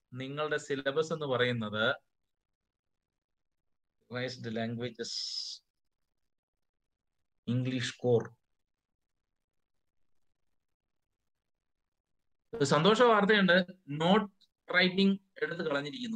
നിങ്ങളുടെ സിലബസ് എന്ന് പറയുന്നത് റൈസ്ഡ് ലാംഗ്വേജസ് ഇംഗ്ലീഷ് കോർ സന്തോഷ വാർത്തയുണ്ട് നോട്ട് റൈറ്റിംഗ് എടുത്ത് കളഞ്ഞിരിക്കുന്നു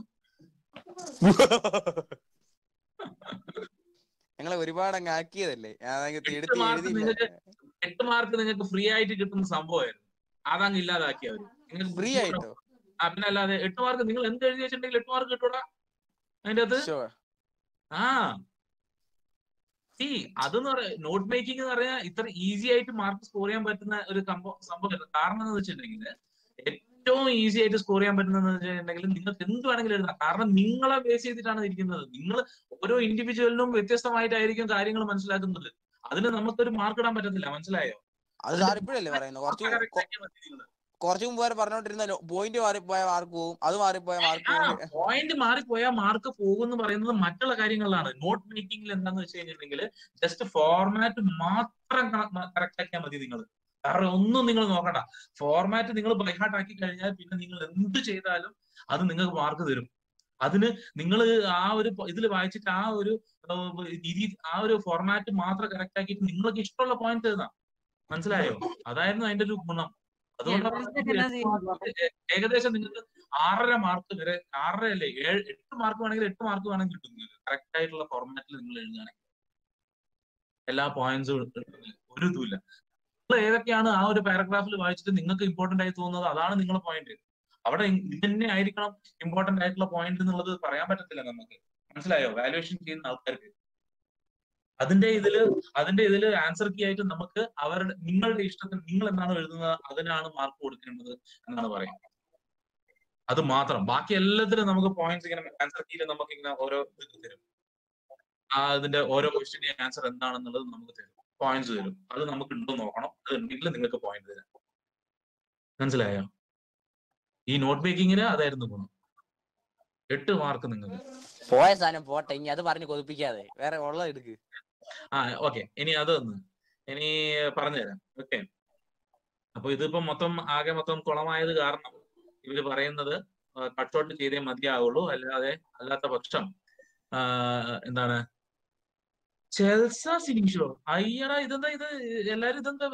ഞങ്ങളെ ഒരുപാട് അങ്ങ് ആക്കിയതല്ലേ അതായത് എട്ട് എടുത്ത് മാർക്ക് എഴുതിയില്ല നിങ്ങൾക്ക് എട്ട് മാർക്ക് നിങ്ങൾക്ക് ഫ്രീ ആയിട്ട് കിട്ടുന്ന സംഭവമായിരുന്നു അതങ്ങ് ഇല്ലാതാക്കി അവര് നിങ്ങൾക്ക് ഫ്രീ ബുദ്ധിമുട്ട് ആയിട്ടോ ആ, പിന്നെ അല്ലാതെ എട്ട് മാർക്ക് നിങ്ങൾ എന്ത് എഴുതി വെച്ചിട്ടുണ്ടെങ്കിൽ എട്ട് മാർക്ക് കിട്ടൂടാ അതിന്റെ അകത്ത് Sure. ആ ഈ അതെന്ന് പറയാ നോട്ട് മേക്കിംഗ് എന്ന് പറഞ്ഞാൽ ഇത്ര ഈസി ആയിട്ട് മാർക്ക് സ്കോർ ചെയ്യാൻ പറ്റുന്ന ഒരു സംഭവം സംഭവം കാരണം എന്ന് വെച്ചിട്ടുണ്ടെങ്കിൽ ഏറ്റവും ഈസി ആയിട്ട് സ്കോർ ചെയ്യാൻ പറ്റുന്നതെന്ന് വെച്ചിട്ടുണ്ടെങ്കിൽ നിങ്ങൾക്ക് എന്ത് വേണമെങ്കിലും എഴുതാം കാരണം നിങ്ങളെ ബേസ് ചെയ്തിട്ടാണ് ഇരിക്കുന്നത് നിങ്ങൾ ഓരോ ഇൻഡിവിജ്വലിനും വ്യത്യസ്തമായിട്ടായിരിക്കും കാര്യങ്ങൾ മനസ്സിലാക്കുന്നത് അതിന് നമുക്കൊരു മാർക്ക് ഇടാൻ പറ്റത്തില്ല മനസ്സിലായോ അത് സാർ ഇപ്പോഴല്ലേ പറയുന്നത് കുറച്ച് correct കൊ- ആക്കിയാൽ മതി നിങ്ങള്. കുറച്ചു മുമ്പ് വരെ പറഞ്ഞോണ്ടിരുന്ന പോയിന്റ് മാറിപ്പോയ മാർക്ക് പോകും അത് മാറിപ്പോയ മാർക്ക് ആ പോകും പോയിന്റ് മാറിപ്പോയാൽ മാർക്ക് പോകും എന്ന് പറയുന്നത് മറ്റുള്ള കാര്യങ്ങളിലാണ് നോട്ട് മേക്കിംഗിൽ എന്താന്ന് വെച്ച് കഴിഞ്ഞിട്ടുണ്ടെങ്കിൽ ജസ്റ്റ് ഫോർമാറ്റ് മാത്രം കറക്റ്റ് ആക്കിയാൽ മതി നിങ്ങൾ കാരണം ഒന്നും നിങ്ങൾ നോക്കണ്ട ഫോർമാറ്റ് നിങ്ങൾ ബൈഹാർട്ട് ആക്കി കഴിഞ്ഞാൽ പിന്നെ നിങ്ങൾ എന്ത് ചെയ്താലും അത് നിങ്ങൾക്ക് മാർക്ക് തരും അതിന് നിങ്ങൾ ആ ഒരു ഇതിൽ വായിച്ചിട്ട് ആ ഒരു ഏഹ്, രീതി ആ ഒരു ഫോർമാറ്റ് മാത്രം കറക്റ്റ് ആക്കിയിട്ട് നിങ്ങൾക്ക് ഇഷ്ടമുള്ള പോയിന്റ് എഴുതാം മനസ്സിലായോ അതായിരുന്നു അതിന്റെ ഒരു ഗുണം അതുകൊണ്ടാണ് എന്നാ ചെയ്യുന്നത്? ഏ- ഏകദേശം നിങ്ങൾക്ക് ആറര മാർക്ക് വരെ ആറര അല്ലേ ഏഴ് എട്ട് മാർക്ക് വേണമെങ്കിൽ എട്ട് മാർക്ക് വേണമെങ്കിൽ കിട്ടും നിങ്ങൾക്ക് കറക്റ്റ് ആയിട്ടുള്ള ഫോർമാറ്റിൽ നിങ്ങൾ എഴുതുകയാണെങ്കിൽ എല്ലാ പോയിന്റ്സും ഒരു ഇതുമില്ല നിങ്ങൾ ഏതൊക്കെയാണ് ആ ഒരു പാരഗ്രാഫിൽ വായിച്ചിട്ട് നിങ്ങൾക്ക് ഇമ്പോർട്ടന്റ് ആയി തോന്നുന്നത് അതാണ് നിങ്ങളുടെ പോയിന്റ് അവിടെ ഇത് തന്നെ ആയിരിക്കണം ഇമ്പോർട്ടന്റ് ആയിട്ടുള്ള പോയിന്റ് എന്നുള്ളത് പറയാൻ പറ്റത്തില്ല നമുക്ക് മനസ്സിലായോ വാല്യുവേഷൻ ചെയ്യുന്ന ആൾക്കാർക്ക് അതിന്റെ ഇതില് അതിന്റെ ഇതില് ആൻസർ കീ ആയിട്ട് നമുക്ക് അവരുടെ നിങ്ങളുടെ ഇഷ്ടത്തിന് നിങ്ങൾ എന്താണ് എഴുതുന്നത് അതിനാണ് മാർക്ക് കൊടുക്കേണ്ടത് എന്നാണ് പറയുന്നത് അത് മാത്രം ബാക്കി എല്ലാത്തിനും നമുക്ക് പോയിന്റ്സ് ഇങ്ങനെ ആൻസർ കീയിൽ നമുക്ക് ഇങ്ങനെ ഓരോ ഇത് തരും ആ അതിന്റെ ഓരോ ക്വസ്റ്റിന്റെ ആൻസർ എന്താണെന്നുള്ളത് നമുക്ക് തരും പോയിന്റ്സ് തരും അത് നമുക്ക് ഉണ്ടോ നോക്കണം അത് ഉണ്ടെങ്കിൽ നിങ്ങൾക്ക് പോയിന്റ് തരാം മനസ്സിലായോ ഈ നോട്ട് മേക്കിങ്ങിന് അതായിരുന്നു ഗുണം എട്ട് മാർക്ക് നിങ്ങൾക്ക് പോയ സാധനം പോട്ടെ ഇനി അത് പറഞ്ഞ് കൊതിപ്പിക്കാതെ വേറെ ഉള്ളത് എടുക്ക് ആ ഓക്കെ ഇനി അതൊന്ന് ഇനി പറഞ്ഞുതരാം ഓക്കെ അപ്പൊ ഇതിപ്പോ മൊത്തം ആകെ മൊത്തം കുളമായത് കാരണം ഇവര് പറയുന്നത് കട്ട് ഷോട്ട് ചെയ്തേ മതിയാവുള്ളൂ അല്ലാതെ അല്ലാത്ത പക്ഷം ആ, എന്താണ് ചെൽസ സിനിഷോ അയ്യടാ ഇതെന്താ ഇത് എല്ലാരും ഇതെന്താ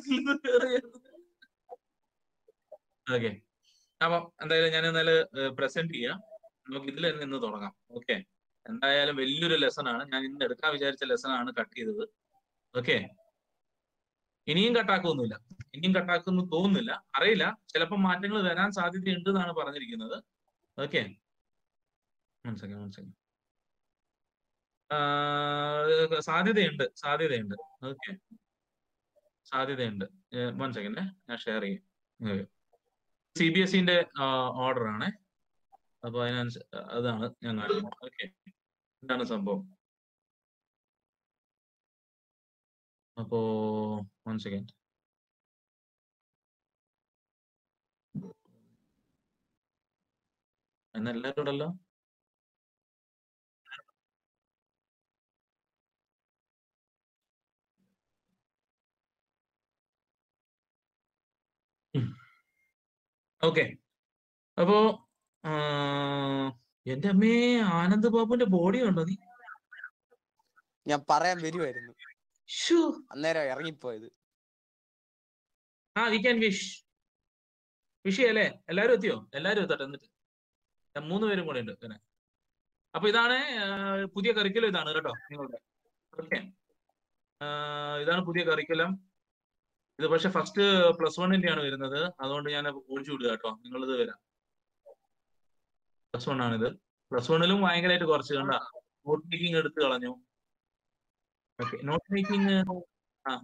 ഓക്കെ അപ്പൊ എന്തായാലും ഞാൻ ഇന്നലെ പ്രസന്റ് ചെയ്യാം നമുക്ക് ഇതിൽ നിന്ന് തുടങ്ങാം ഓക്കെ എന്തായാലും വലിയൊരു ലെസൺ ആണ് ഞാൻ ഇന്ന് എടുക്കാൻ വിചാരിച്ച ലെസൺ ആണ് കട്ട് ചെയ്തത് ഓക്കെ ഇനിയും കട്ടാക്കൊന്നുമില്ല ഇനിയും കട്ടാക്കുന്നു തോന്നുന്നില്ല അറിയില്ല ചിലപ്പോൾ മാറ്റങ്ങൾ വരാൻ സാധ്യതയുണ്ട് എന്നാണ് പറഞ്ഞിരിക്കുന്നത് ഓക്കെ മനസ്സിലാക്കി മനസ്സിലാക്കി സാധ്യതയുണ്ട് സാധ്യതയുണ്ട് ഓക്കെ സാധ്യതയുണ്ട് വൺ സെക്കൻഡ് ഞാൻ ഷെയർ ചെയ്യും സി ബി എസ് സിന്റെ ഓർഡർ ആണ് അപ്പൊ അതിനനുസരിച്ച് അതാണ് ഞാൻ കാണിക്കുന്നത് ഓക്കെ ഇതാണ് സംഭവം അപ്പോ വൺ സെക്കൻഡ് എന്ന് എല്ലാവരും ഉണ്ടല്ലോ ഓക്കെ അപ്പോ ആ, എന്റെ അമ്മേ ആനന്ദ് ബാബുവിന്റെ ബോഡി ഉണ്ടോ നീ ഞാൻ പറയാൻ വരുമായിരുന്നു ശ്ശോ. അന്നേരം ഇറങ്ങിപ്പോയത് ആ വി ക്യാൻ വിഷ് വിഷ് ചെയ്യല്ലേ എല്ലാരും എത്തിയോ എല്ലാരും എത്തട്ടെ എന്നിട്ട് ഞാൻ മൂന്ന് പേരും കൂടെ ഉണ്ട് ഇങ്ങനെ അപ്പൊ ഇതാണ് ആ, പുതിയ കറിക്കുലം ഇതാണ് കേട്ടോ നിങ്ങളുടെ ഓക്കെ ഇതാണ് പുതിയ കറിക്കുലം ഇത് പക്ഷെ ഫസ്റ്റ് പ്ലസ് വണ്ണിന്റെ ആണ് വരുന്നത് അതുകൊണ്ട് ഞാൻ ഒഴിച്ചു വിടുക കേട്ടോ നിങ്ങളിത് വരാം പ്ലസ് വൺ ആണിത് പ്ലസ് വണ്ണിലും ഭയങ്കരമായിട്ട് കുറച്ച് കണ്ട നോട്ട് മേക്കിംഗ് എടുത്ത് കളഞ്ഞു ഓക്കെ നോട്ട് മേക്കിംഗ് ആ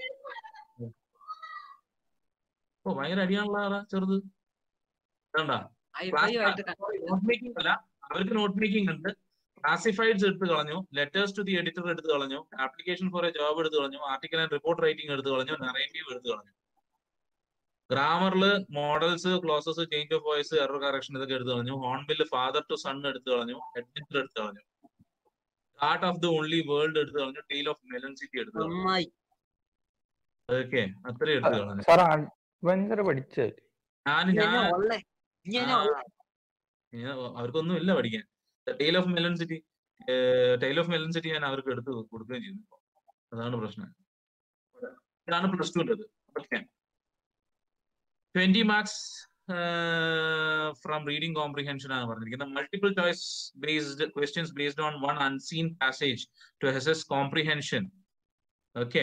ഓ ഭയങ്കര അടിയാണല്ലോ ആടാ ചെറുത് വേണ്ട ഹൈഫൈവായിട്ട് നോട്ട് മേക്കിംഗ് അല്ല അവർക്ക് നോട്ട് മേക്കിംഗ് ഉണ്ട് ക്ലാസിഫൈഡ്സ് എടുത്ത് കളഞ്ഞു ലെറ്റേഴ്സ് ടു ദി എഡിറ്റർ എടുത്ത് കളഞ്ഞു ആപ്ലിക്കേഷൻ ഫോർ എ ജോബ് എടുത്ത് കളഞ്ഞു ആർട്ടിക്കൽ ആൻഡ് റിപ്പോർട്ട് റൈറ്റിംഗ് എടുത്ത് കളഞ്ഞു നറേറ്റീവ് എടുത്ത് കളഞ്ഞു ഗ്രാമറിൽ models clauses change of voice error correction ഇതൊക്കെ എടുത്ത് കളഞ്ഞു ഹോൺബില്ല് ഫാദർ ടു സൺ എടുത്ത് കളഞ്ഞു അഡ്വഞ്ചർ എടുത്ത് കളഞ്ഞു art of the only world എടുത്ത് കളഞ്ഞു ടെയിൽ ഓഫ് മെലൻ സിറ്റി എടുത്ത് കളഞ്ഞു നന്നായി ഓക്കെ അത്രയും എടുത്ത് കളഞ്ഞു സാർ അഡ്വഞ്ചർ പഠിച്ചത് ഞാൻ ഇനി ഞാൻ എന്നാ ഉള്ളേ ഇനി എന്നാ ഉള്ളേ ഇനി അവർക്കൊന്നും ഇല്ല പഠിക്കാൻ tale of melon city tale of melon city ഞാൻ അവർക്ക് എടുത്ത് കൊടുക്കുകയും ചെയ്യുന്നു ഇപ്പൊ. അതാണ് പ്രശ്നം ഇതാണ് പ്ലസ് ടുൻ്റെത് okay twenty marks from reading comprehension ആണ് പറഞ്ഞിരിക്കുന്നത് multiple choice based questions based on one unseen passage to assess comprehension okay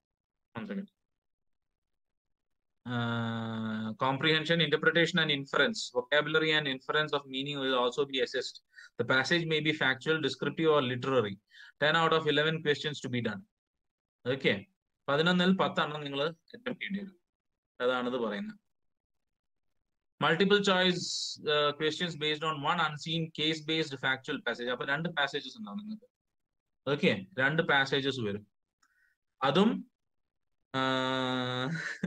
uh, comprehension, interpretation, and inference. Vocabulary and inference of meaning will also be assessed. The passage may be factual, descriptive, or literary. 10 out of 11 questions to be done. Okay. പതിനൊന്നിൽ പത്തെണ്ണം നിങ്ങൾ attempt ചെയ്യേണ്ടി വരും അതാണിത് പറയുന്നത് multiple choice questions based on one unseen case based factual passage അപ്പൊ രണ്ട് passages ഉണ്ടാവും നിങ്ങൾക്ക് ഓക്കെ രണ്ട് പാസേജസ് വരും അതും ആഹ്,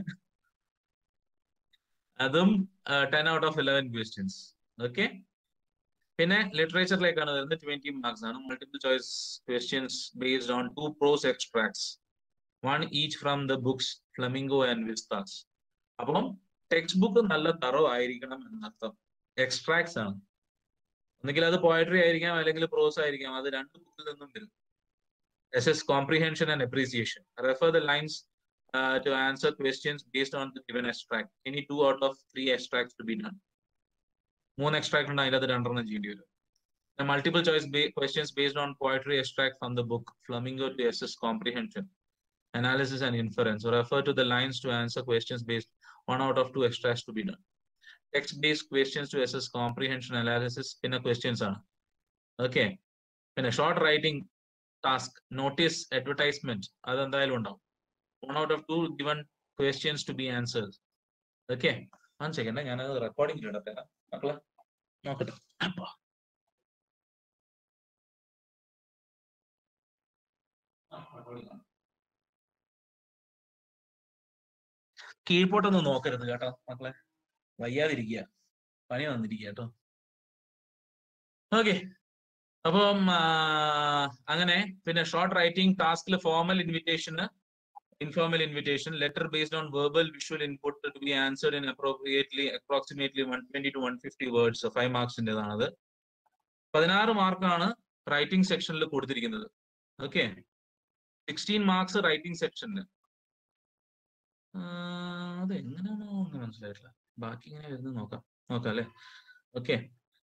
അതും ten out of eleven questions okay പിന്നെ ലിറ്ററേച്ചറിലേക്കാണ് വരുന്നത് ട്വന്റി മാർക്സ് ആണ് multiple choice questions based on two prose extracts one each from the books Flamingo and Vistas അപ്പം ടെക്സ്റ്റ് ബുക്ക് നല്ല തറോ ആയിരിക്കണം എന്നർത്ഥം എക്സ്ട്രാക്ട്സ് ആണ് ഒന്നുകിൽ അത് പോയട്രി ആയിരിക്കാം അല്ലെങ്കിൽ പ്രോസ് ആയിരിക്കാം അത് രണ്ട് ബുക്കിൽ നിന്നും വരും S S comprehension and appreciation refer the lines uh, to answer questions based on the given extract. Any two out of three extracts to be done. മൂന്ന് എക്സ്ട്രാക്ട് ഉണ്ട് അതിനകത്ത് രണ്ടെണ്ണം ചെയ്യേണ്ടി വരും multiple choice questions based on poetry extract from the book Flamingo to S S comprehension analysis and inference refer to the lines to answer questions based one out of two extracts to be done text based questions to S S comprehension analysis പിന്നെ questions ആണ് okay പിന്നെ short writing task notice advertisement അതെന്തായാലും ഉണ്ടാവും one out of two given questions to be answered. Okay. One second, ഞാൻ അത് recording ഇടട്ടെ മക്കളെ നോക്കട്ടെ അപ്പാ. ആ, recording ആണ്. കീഴ്പോട്ടൊന്നും നോക്കരുത് കേട്ടോ മക്കളെ വയ്യാതിരിക്കുക പനി വന്നിരിക്കുക കേട്ടോ ഓക്കെ അപ്പം ആ, അങ്ങനെ പിന്നെ ഷോർട്ട് റൈറ്റിംഗ് ടാസ്കിൽ ഫോർമൽ ഇൻവിറ്റേഷന് informal invitation, letter based on verbal visual input to be answered in appropriately approximately 120 to 150 words. So five marks ൻ്റെതാണത് പതിനാറ് മാർക്കാണ് റൈറ്റിംഗ് സെക്ഷനിൽ കൊടുത്തിരിക്കുന്നത് ഓക്കെ സിക്സ്റ്റീൻ മാർക്സ് റൈറ്റിംഗ് സെക്ഷനിൽ അത് എങ്ങനെയാണോ എന്ന് മനസ്സിലായിട്ടില്ല ബാക്കി ഇങ്ങനെ വരുന്നത് നോക്കാം നോക്കാം അല്ലേ okay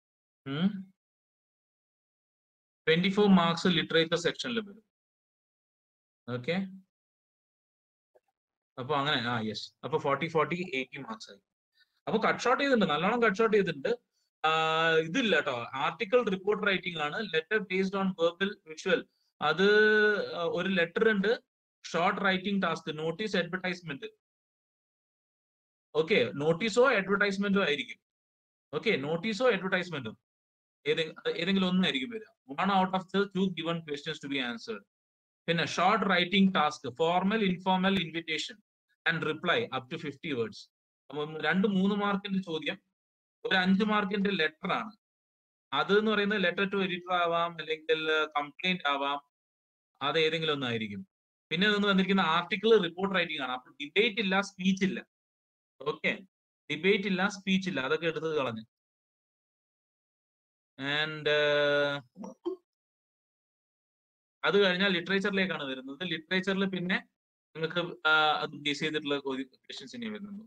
twenty four marks literature സെക്ഷനിൽ വരും ഓക്കെ അപ്പൊ അങ്ങനെ ആ യെസ് അപ്പൊ ഫോർട്ടി ഫോർട്ടി എയ്റ്റി മാർക്സ് ആയി അപ്പൊ കട്ട് ഷോട്ട് ചെയ്തിട്ടുണ്ട് നല്ലോണം കട്ട് ഷോട്ട് ചെയ്തിട്ടുണ്ട് ആഹ് ഇതില്ല കേട്ടോ ആർട്ടിക്കിൾ റിപ്പോർട്ട് റൈറ്റിംഗ് ആണ് letter based on verbal visual അത് ആഹ് ഒരു ലെറ്റർ ഉണ്ട് short writing task notice advertisement okay നോട്ടീസോ അഡ്വർടൈസ്മെന്റോ ആയിരിക്കും ഓക്കെ നോട്ടീസോ അഡ്വർടൈസ്മെന്റും ഏതെങ്കിലും ഒന്നായിരിക്കും വരിക one out of the two given questions to be answered പിന്നെ short writing task formal informal invitation and reply up to fifty words അപ്പം രണ്ട് മൂന്ന് മാർക്കിന്റെ ചോദ്യം ഒരു അഞ്ച് മാർക്കിന്റെ ലെറ്റർ ആണ് അത് എന്ന് പറയുന്നത് ലെറ്റർ ടു എഡിറ്റർ ആവാം അല്ലെങ്കിൽ കംപ്ലൈന്റ് ആവാം അത് ഏതെങ്കിലും ഒന്നായിരിക്കും പിന്നെ ഇതൊന്ന് വന്നിരിക്കുന്ന ആർട്ടിക്കിൾ റിപ്പോർട്ട് റൈറ്റിംഗ് ആണ് അപ്പൊ ഡിബേറ്റ് ഇല്ല സ്പീച്ച് ഇല്ല ഓക്കെ ഡിബേറ്റ് ഇല്ല സ്പീച്ച് ഇല്ല അതൊക്കെ എടുത്ത് കളഞ്ഞു ആൻഡ് അത് കഴിഞ്ഞാൽ ലിറ്ററേച്ചറിലേക്കാണ് വരുന്നത് ലിറ്ററേച്ചറിൽ പിന്നെ നിങ്ങൾക്ക് ആ, അത് ബേസ് ചെയ്തിട്ടുള്ള ക്വസ്റ്റ്യൻസ് ഇനി വരുന്നുണ്ട്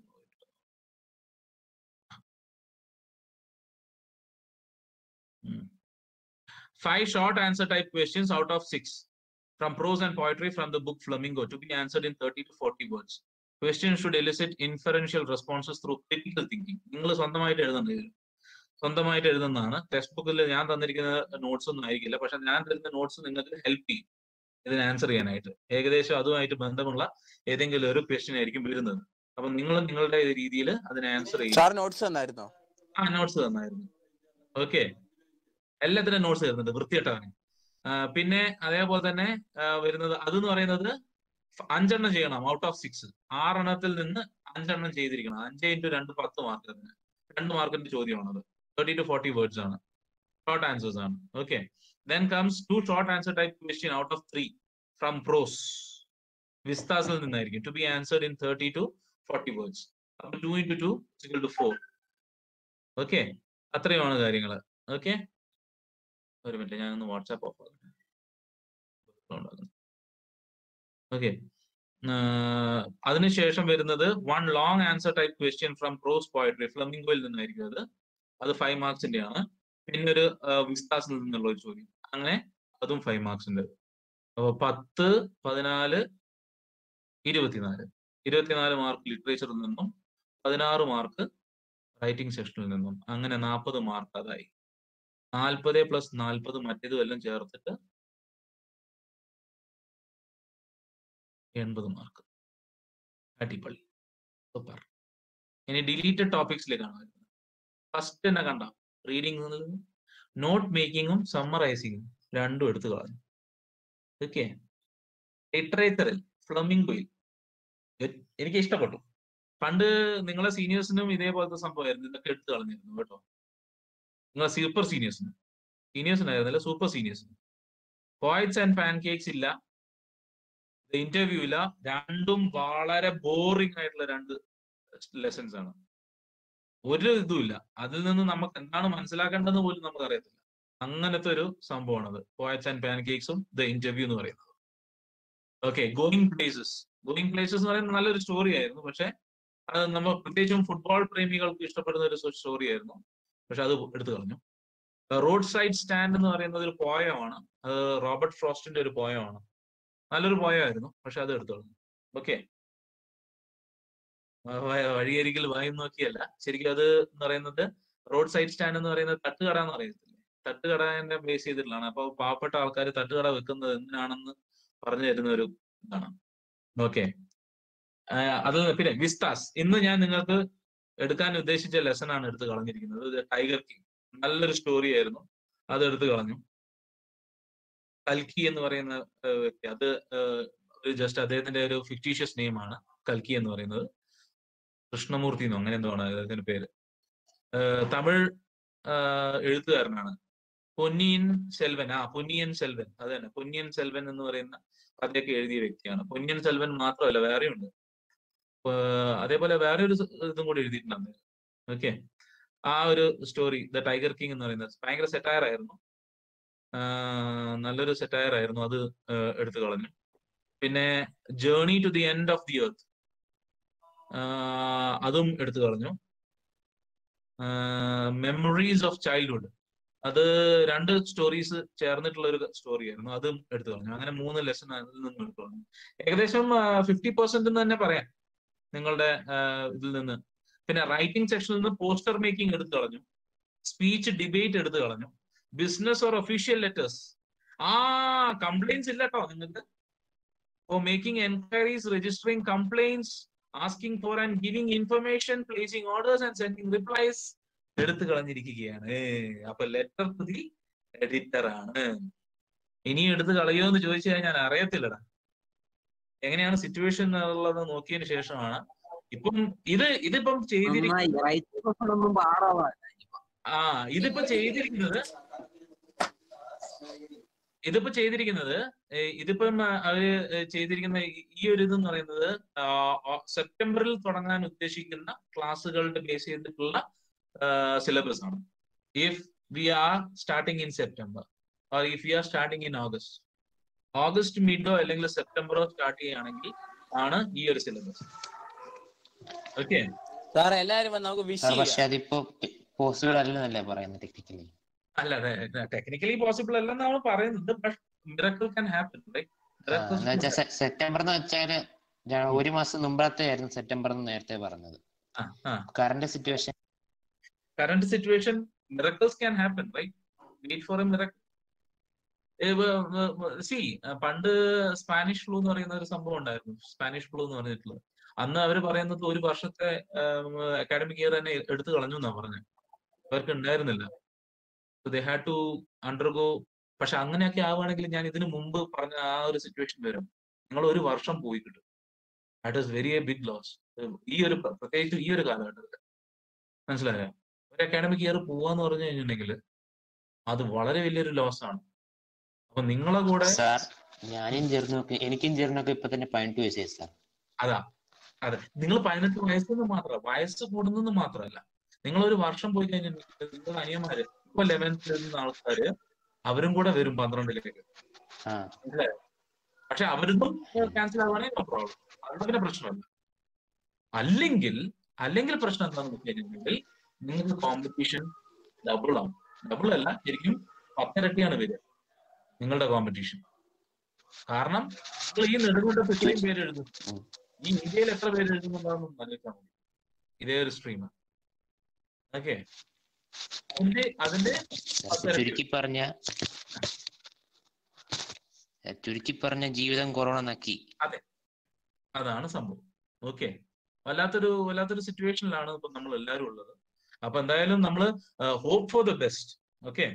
Five short answer type questions out of six from prose and poetry from the book Flamingo to be answered in 30 to 40 words. Questions should elicit inferential responses through critical thinking. നിങ്ങൾ സ്വന്തമായിട്ട് എഴുതണം ഇതിൽ സ്വന്തമായിട്ട് എഴുതുന്നതാണ് text ബുക്കിൽ ഞാൻ തന്നിരിക്കുന്ന notes ഒന്നും ആയിരിക്കില്ല പക്ഷെ ഞാൻ തരുന്ന നോട്ട്സ് നിങ്ങൾക്ക് ഹെൽപ്പ് ചെയ്യും ഇതിന് ആൻസർ ചെയ്യാനായിട്ട് ഏകദേശം അതുമായിട്ട് ബന്ധമുള്ള ഏതെങ്കിലും ഒരു ക്വസ്റ്റ്യൻ ആയിരിക്കും വരുന്നത് അപ്പൊ നിങ്ങൾ നിങ്ങളുടെ രീതിയിൽ അതിന് ആൻസർ ചെയ്യും സാർ നോട്ട്സ് തന്നായിരുന്നോ ആ നോട്ട്സ് തന്നായിരുന്നു ഓക്കെ എല്ലാത്തിനും നോട്ട്സ് തരുന്നുണ്ട് വൃത്തിയിട്ടവന് പിന്നെ അതേപോലെ തന്നെ ആ, വരുന്നത് അതെന്ന് പറയുന്നത് ഫ- അഞ്ചെണ്ണം ചെയ്യണം ഔട്ട് ഓഫ് സിക്സ് ആറെണ്ണത്തിൽ നിന്ന് അഞ്ചെണ്ണം ചെയ്തിരിക്കണം അഞ്ച് ഇൻറ്റു രണ്ട് പത്ത് മാർക്ക് തന്നെ രണ്ട് മാർക്കിന്റെ ചോദ്യമാണത് തേർട്ടി ടു ഫോർട്ടി വേർഡ്സ് ആണ് ഷോർട്ട് ആൻസേഴ്സ് ആണ് okay then comes to short answer type question out of three from prose വിസ്താസിൽ നിന്നായിരിക്കും to be answered in thirty to forty words അപ്പൊ two into two two four okay അത്രയുമാണ് കാര്യങ്ങൾ okay ഒരു minute ഞാനൊന്ന് WhatsApp of ആക്കട്ടെ okay അതിനുശേഷം വരുന്നത് one long answer type question from prose poetry ഫ്ലമിംഗോയിൽ നിന്നായിരിക്കും അത് അത് ഫൈവ് മാർക്സിന്റെ ആണ് പിന്നെ ഒരു വിസ്താസിൽ നിന്നുള്ള ഒരു ചോദ്യം അങ്ങനെ അതും ഫൈവ് മാർക്സിന്റെ അപ്പൊ പത്ത് പതിനാല് ഇരുപത്തിനാല് ഇരുപത്തിനാല് മാർക്ക് ലിറ്ററേച്ചറിൽ നിന്നും പതിനാറ് മാർക്ക് റൈറ്റിംഗ് സെക്ഷനിൽ നിന്നും അങ്ങനെ നാൽപ്പത് മാർക്ക് അതായി നാൽപ്പത് പ്ലസ് നാൽപ്പത് മറ്റേതും എല്ലാം ചേർത്തിട്ട് എൺപത് മാർക്ക് അടിപൊളി സൂപ്പർ ഇനി ഡിലീറ്റഡ് ടോപ്പിക്സിലേക്കാണ് വരുന്നത് ഫസ്റ്റ് തന്നെ കണ്ട റീഡിങ് നോട്ട് മേക്കിങ്ങും സമ്മറൈസിങ്ങും രണ്ടും എടുത്തു കളഞ്ഞു ഓക്കെ ലിറ്ററേച്ചറിൽ ഫ്ലമിംഗോയിൽ എനിക്ക് ഇഷ്ടപ്പെട്ടു പണ്ട് നിങ്ങളെ സീനിയേഴ്സിനും ഇതേപോലത്തെ സംഭവമായിരുന്നു ഇതൊക്കെ എടുത്തു കളഞ്ഞിരുന്നു കേട്ടോ നിങ്ങളെ സൂപ്പർ സീനിയേഴ്സിന് സീനിയേഴ്സിനായിരുന്നില്ല സൂപ്പർ സീനിയേഴ്സിന് പോയിറ്റ്സ് ആൻഡ് പാൻ കേക്സ് ഇല്ല ഇന്റർവ്യൂ ഇല്ല രണ്ടും വളരെ ബോറിംഗ് ആയിട്ടുള്ള രണ്ട് ലെസൺസ് ആണ് ഒരു ഇതുമില്ല അതിൽ നിന്ന് നമുക്ക് എന്താണ് മനസ്സിലാക്കേണ്ടതെന്ന് പോലും നമുക്ക് അറിയത്തില്ല അങ്ങനത്തെ ഒരു സംഭവമാണത് പോയറ്റ്സ് ആൻഡ് പാൻ കേക്സും ദ ഇന്റർവ്യൂ എന്ന് പറയുന്നത് okay going places going places എന്ന് പറയുന്നത് നല്ലൊരു സ്റ്റോറി ആയിരുന്നു പക്ഷെ അത് നമ്മൾ പ്രത്യേകിച്ചും ഫുട്ബോൾ പ്രേമികൾക്ക് ഇഷ്ടപ്പെടുന്ന ഒരു സ്റ്റോറി ആയിരുന്നു പക്ഷെ അത് എടുത്തു കളഞ്ഞു റോഡ് സൈഡ് സ്റ്റാൻഡ് എന്ന് പറയുന്നത് ഒരു പോയമാണ് അത് റോബർട്ട് ഫ്രോസ്റ്റിന്റെ ഒരു പോയമാണ് നല്ലൊരു പോയമായിരുന്നു പക്ഷെ അത് എടുത്തു കളഞ്ഞു ഓക്കെ വഴിയരികിൽ വായി നോക്കിയല്ല ശരിക്കും അത് എന്ന് പറയുന്നത് റോഡ് സൈഡ് സ്റ്റാൻഡ് എന്ന് പറയുന്നത് തട്ടുകട എന്ന് പറയത്തില്ലേ തട്ടുകടനെ ബേസ് ചെയ്തിട്ടുള്ളതാണ് അപ്പൊ പാവപ്പെട്ട ആൾക്കാർ തട്ടുകട വെക്കുന്നത് എന്തിനാണെന്ന് പറഞ്ഞു തരുന്ന ഒരു ഇതാണ് ഓക്കെ അത് പിന്നെ വിസ്താസ് ഇന്ന് ഞാൻ നിങ്ങൾക്ക് എടുക്കാൻ ഉദ്ദേശിച്ച ലെസൺ ആണ് എടുത്ത് കളഞ്ഞിരിക്കുന്നത് ടൈഗർ കിങ് നല്ലൊരു സ്റ്റോറി ആയിരുന്നു അത് എടുത്ത് കളഞ്ഞു കൽക്കി എന്ന് പറയുന്ന വ്യക്തി അത് ഒരു ജസ്റ്റ് അദ്ദേഹത്തിന്റെ ഒരു ഫിക്ടീഷ്യസ് നെയിം ആണ് കൽക്കി എന്ന് പറയുന്നത് കൃഷ്ണമൂർത്തി എന്നോ അങ്ങനെ എന്തോ ആണ് അദ്ദേഹത്തിന്റെ പേര് തമിഴ് എഴുത്തുകാരനാണ് പൊന്നിയൻ സെൽവൻ ആ പൊന്നിയൻ സെൽവൻ അത് തന്നെ പൊന്നിയൻ സെൽവൻ എന്ന് പറയുന്ന കഥയൊക്കെ എഴുതിയ വ്യക്തിയാണ് പൊന്നിയൻ സെൽവൻ മാത്രമല്ല വേറെയുണ്ട് അതേപോലെ വേറെ ഒരു ഇതും കൂടി എഴുതിയിട്ടുണ്ട് ഓക്കെ ആ ഒരു സ്റ്റോറി ദ ടൈഗർ കിങ് എന്ന് പറയുന്നത് ഭയങ്കര സെറ്റയർ ആയിരുന്നു നല്ലൊരു സെറ്റയർ ആയിരുന്നു അത് എടുത്തു കളഞ്ഞു പിന്നെ journey to the end of the earth അതും എടുത്തു കളഞ്ഞു മെമ്മറീസ് ഓഫ് ചൈൽഡ്ഹുഡ് അത് രണ്ട് സ്റ്റോറീസ് ചേർന്നിട്ടുള്ള ഒരു സ്റ്റോറി ആയിരുന്നു അതും എടുത്തു കളഞ്ഞു അങ്ങനെ മൂന്ന് ലെസൺ അതിൽ നിന്നും എടുത്തു കളഞ്ഞു ഏകദേശം ഫിഫ്റ്റി പെർസെന്റ് എന്ന് തന്നെ പറയാം നിങ്ങളുടെ ഇതിൽ നിന്ന് പിന്നെ റൈറ്റിംഗ് സെക്ഷനിൽ നിന്ന് പോസ്റ്റർ മേക്കിംഗ് എടുത്തു കളഞ്ഞു സ്പീച്ച് ഡിബേറ്റ് എടുത്തു കളഞ്ഞു ബിസിനസ് ഓർ ഒഫീഷ്യൽ ലെറ്റേഴ്സ് ആ കംപ്ലൈൻസ് ഇല്ല കേട്ടോ നിങ്ങൾക്ക് for making enquiries registering complaints asking for and giving information placing orders and sending replies എടുത്തു കളഞ്ഞിരിക്കുകയാണ് അപ്പൊ ലെറ്റർ പ്രതി എഡിറ്റർ ആണ് ഇനി എടുത്ത് കളയോ എന്ന് ചോദിച്ചു കഴിഞ്ഞാൽ ഞാൻ അറിയത്തില്ലടാ എങ്ങനെയാണ് സിറ്റുവേഷൻ എന്നുള്ളത് നോക്കിയതിന് ശേഷമാണ് ഇപ്പം ഇത് ഇതിപ്പം ചെയ്തിരിക്കുന്നത് ആ ഇതിപ്പോ ചെയ്തിരിക്കുന്നത് ഇതിപ്പോ ചെയ്തിരിക്കുന്നത് ഇതിപ്പം അവര് ചെയ്തിരിക്കുന്ന ഈ ഒരു ഇതെന്ന് പറയുന്നത് സെപ്റ്റംബറിൽ തുടങ്ങാൻ ഉദ്ദേശിക്കുന്ന ക്ലാസ്സുകളുടെ ബേസ് ചെയ്തിട്ടുള്ള സിലബസ് ആണ് if we are starting in September or if we are starting in August August മിഡോ അല്ലെങ്കിൽ സെപ്റ്റംബറോ സ്റ്റാർട്ട് ചെയ്യുകയാണെങ്കിൽ ആണ് ഈ ഒരു സിലബസ് ഓക്കെ സാറേ എല്ലാരും നമുക്ക് വിഷ് പക്ഷെ അതിപ്പോ പോസിബിൾ അല്ലെന്നല്ലേ പറയുന്നത് ടെക്നിക്കലി അല്ല ടെക്നിക്കലി പോസിബിൾ അല്ലെന്ന് നമ്മൾ പറയുന്നുണ്ട് but miracle can happen September എന്ന് വെച്ചാല് ഒരു മാസം മുമ്പത്തെ ആയിരുന്നു സെപ്റ്റംബർ എന്ന് നേരത്തെ പറഞ്ഞത് current situation current situation miracles can happen right wait for a miracle see പണ്ട് സ്പാനിഷ് ഫ്ലൂ എന്ന് പറയുന്ന ഒരു സംഭവം ഉണ്ടായിരുന്നു സ്പാനിഷ് ഫ്ലൂ എന്ന് പറഞ്ഞിട്ടുള്ളത് അന്ന് അവർ പറയുന്നത് ഒരു വർഷത്തെ അക്കാഡമിക് ഇയർ തന്നെ എടുത്തു കളഞ്ഞു എന്നാ പറഞ്ഞത് അവർക്ക് ഉണ്ടായിരുന്നില്ല ദേ ഹാഡ് ടു അണ്ടർഗോ പക്ഷെ അങ്ങനെയൊക്കെ ആവുകയാണെങ്കിൽ ഞാൻ ഇതിനു മുമ്പ് പറഞ്ഞ ആ ഒരു സിറ്റുവേഷൻ വരും നിങ്ങൾ ഒരു വർഷം പോയി കിട്ടും that is very a big loss ഈ ഒരു പ്രത്യേകിച്ച് ഈ ഒരു കാലഘട്ടത്തിൽ മനസ്സിലായോ ഒരു അക്കാഡമിക് ഇയർ പോവാന്ന് പറഞ്ഞു കഴിഞ്ഞിട്ടുണ്ടെങ്കിൽ അത് വളരെ വലിയൊരു ലോസ് ആണ് അപ്പൊ നിങ്ങളെ കൂടെ സാർ ഞാനും ജെറിനൊക്കെ എനിക്കും ജെറിനൊക്കെ ഇപ്പൊ തന്നെ പതിനെട്ട് വയസ്സായി സാർ അതാ അതെ നിങ്ങൾ പതിനെട്ട് വയസ്സെന്ന് മാത്രം വയസ്സ് കൂടുന്നെന്ന് മാത്രമല്ല നിങ്ങൾ ഒരു വർഷം പോയി കഴിഞ്ഞാൽ നിങ്ങളുടെ അനിയന്മാര് ഇപ്പൊ ലെവൻത്തിൽ എഴുതുന്ന ആൾക്കാര് അവരും കൂടെ വരും പന്ത്രണ്ടിലേക്ക് ആ മനസ്സിലായോ പക്ഷെ അവരൊന്നും ക്യാൻസൽ ആവുകയാണെങ്കിൽ നോ പ്രോബ്ലം അതുകൊണ്ട് പിന്നെ പ്രശ്നമല്ല അല്ലെങ്കിൽ അല്ലെങ്കിൽ പ്രശ്നം എന്താണെന്ന് വെച്ച് കഴിഞ്ഞിട്ടുണ്ടെങ്കിൽ നിങ്ങൾക്ക് കോമ്പറ്റീഷൻ ഡബിൾ ആവും ഡബിൾ അല്ല ശരിക്കും പത്തിരട്ടിയാണ് വരിക നിങ്ങളുടെ കോമ്പറ്റീഷൻ കാരണം നിങ്ങൾ ഈ നെടുകൊണ്ടത്ത് ഇത്രയും പേര് എഴുതും ഉം. ഈ ഇന്ത്യയിൽ എത്ര പേര് എഴുതുന്നുണ്ടാവും ആലോചിച്ചാൽ മതി ഇതേ ഒരു സ്ട്രീം ഓക്കെ അതിന്റെ അതിന്റെ ചുരുക്കി പറഞ്ഞ ചുരുക്കി പറഞ്ഞ ജീവിതം കൊറോണ നക്കി അതാണ് സംഭവം ഓക്കെ വല്ലാത്തൊരു വല്ലാത്തൊരു സിറ്റുവേഷനിലാണ് ഇപ്പൊ നമ്മൾ എല്ലാവരും ഉള്ളത് അപ്പൊ എന്തായാലും നമ്മൾ hope for the best okay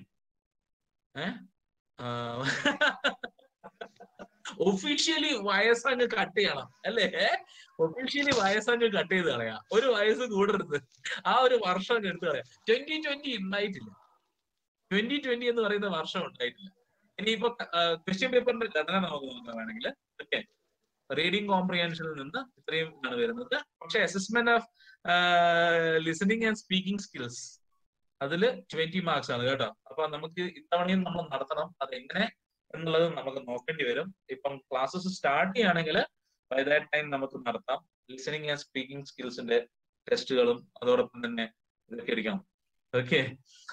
officially വയസ്സങ്ങ് കട്ട് ചെയ്യണം അല്ലേ ഒഫീഷ്യലി വയസ്സങ്ങ് കട്ട് ചെയ്ത് കളയാം ഒരു വയസ്സ് കൂടരുത് ആ ഒരു വർഷം അങ്ങ് എടുത്ത് കളയാം ട്വന്റി ട്വന്റി ഉണ്ടായിട്ടില്ല ട്വന്റി ട്വന്റി എന്ന് പറയുന്ന വർഷം ഉണ്ടായിട്ടില്ല ഇനിയിപ്പോ ക്വസ്റ്റ്യൻ പേപ്പറിന്റെ ഘടന നമുക്ക് നോക്കാം വേണമെങ്കിൽ ഓക്കെ റീഡിംഗ് കോംപ്രിഹെൻഷനിൽ നിന്ന് ഇത്രയും ആണ് വരുന്നത് പക്ഷെ assessment of listening and speaking skills അതിൽ ട്വന്റി മാർക്സ് ആണ് കേട്ടോ അപ്പൊ നമുക്ക് ഇത്തവണയും നമ്മൾ നടത്തണം അത് എങ്ങനെ എന്നുള്ളത് നമുക്ക് നോക്കേണ്ടി വരും ഇപ്പം ക്ലാസ്സസ് സ്റ്റാർട്ട് ചെയ്യുകയാണെങ്കിൽ ബൈ ദാറ്റ് ടൈം നമുക്ക് നടത്താം ലിസണിങ് ആൻഡ് സ്പീക്കിംഗ് സ്കിൽസിന്റെ ടെസ്റ്റുകളും അതോടൊപ്പം തന്നെ ഇതൊക്കെ ഇരിക്കണം ഓക്കെ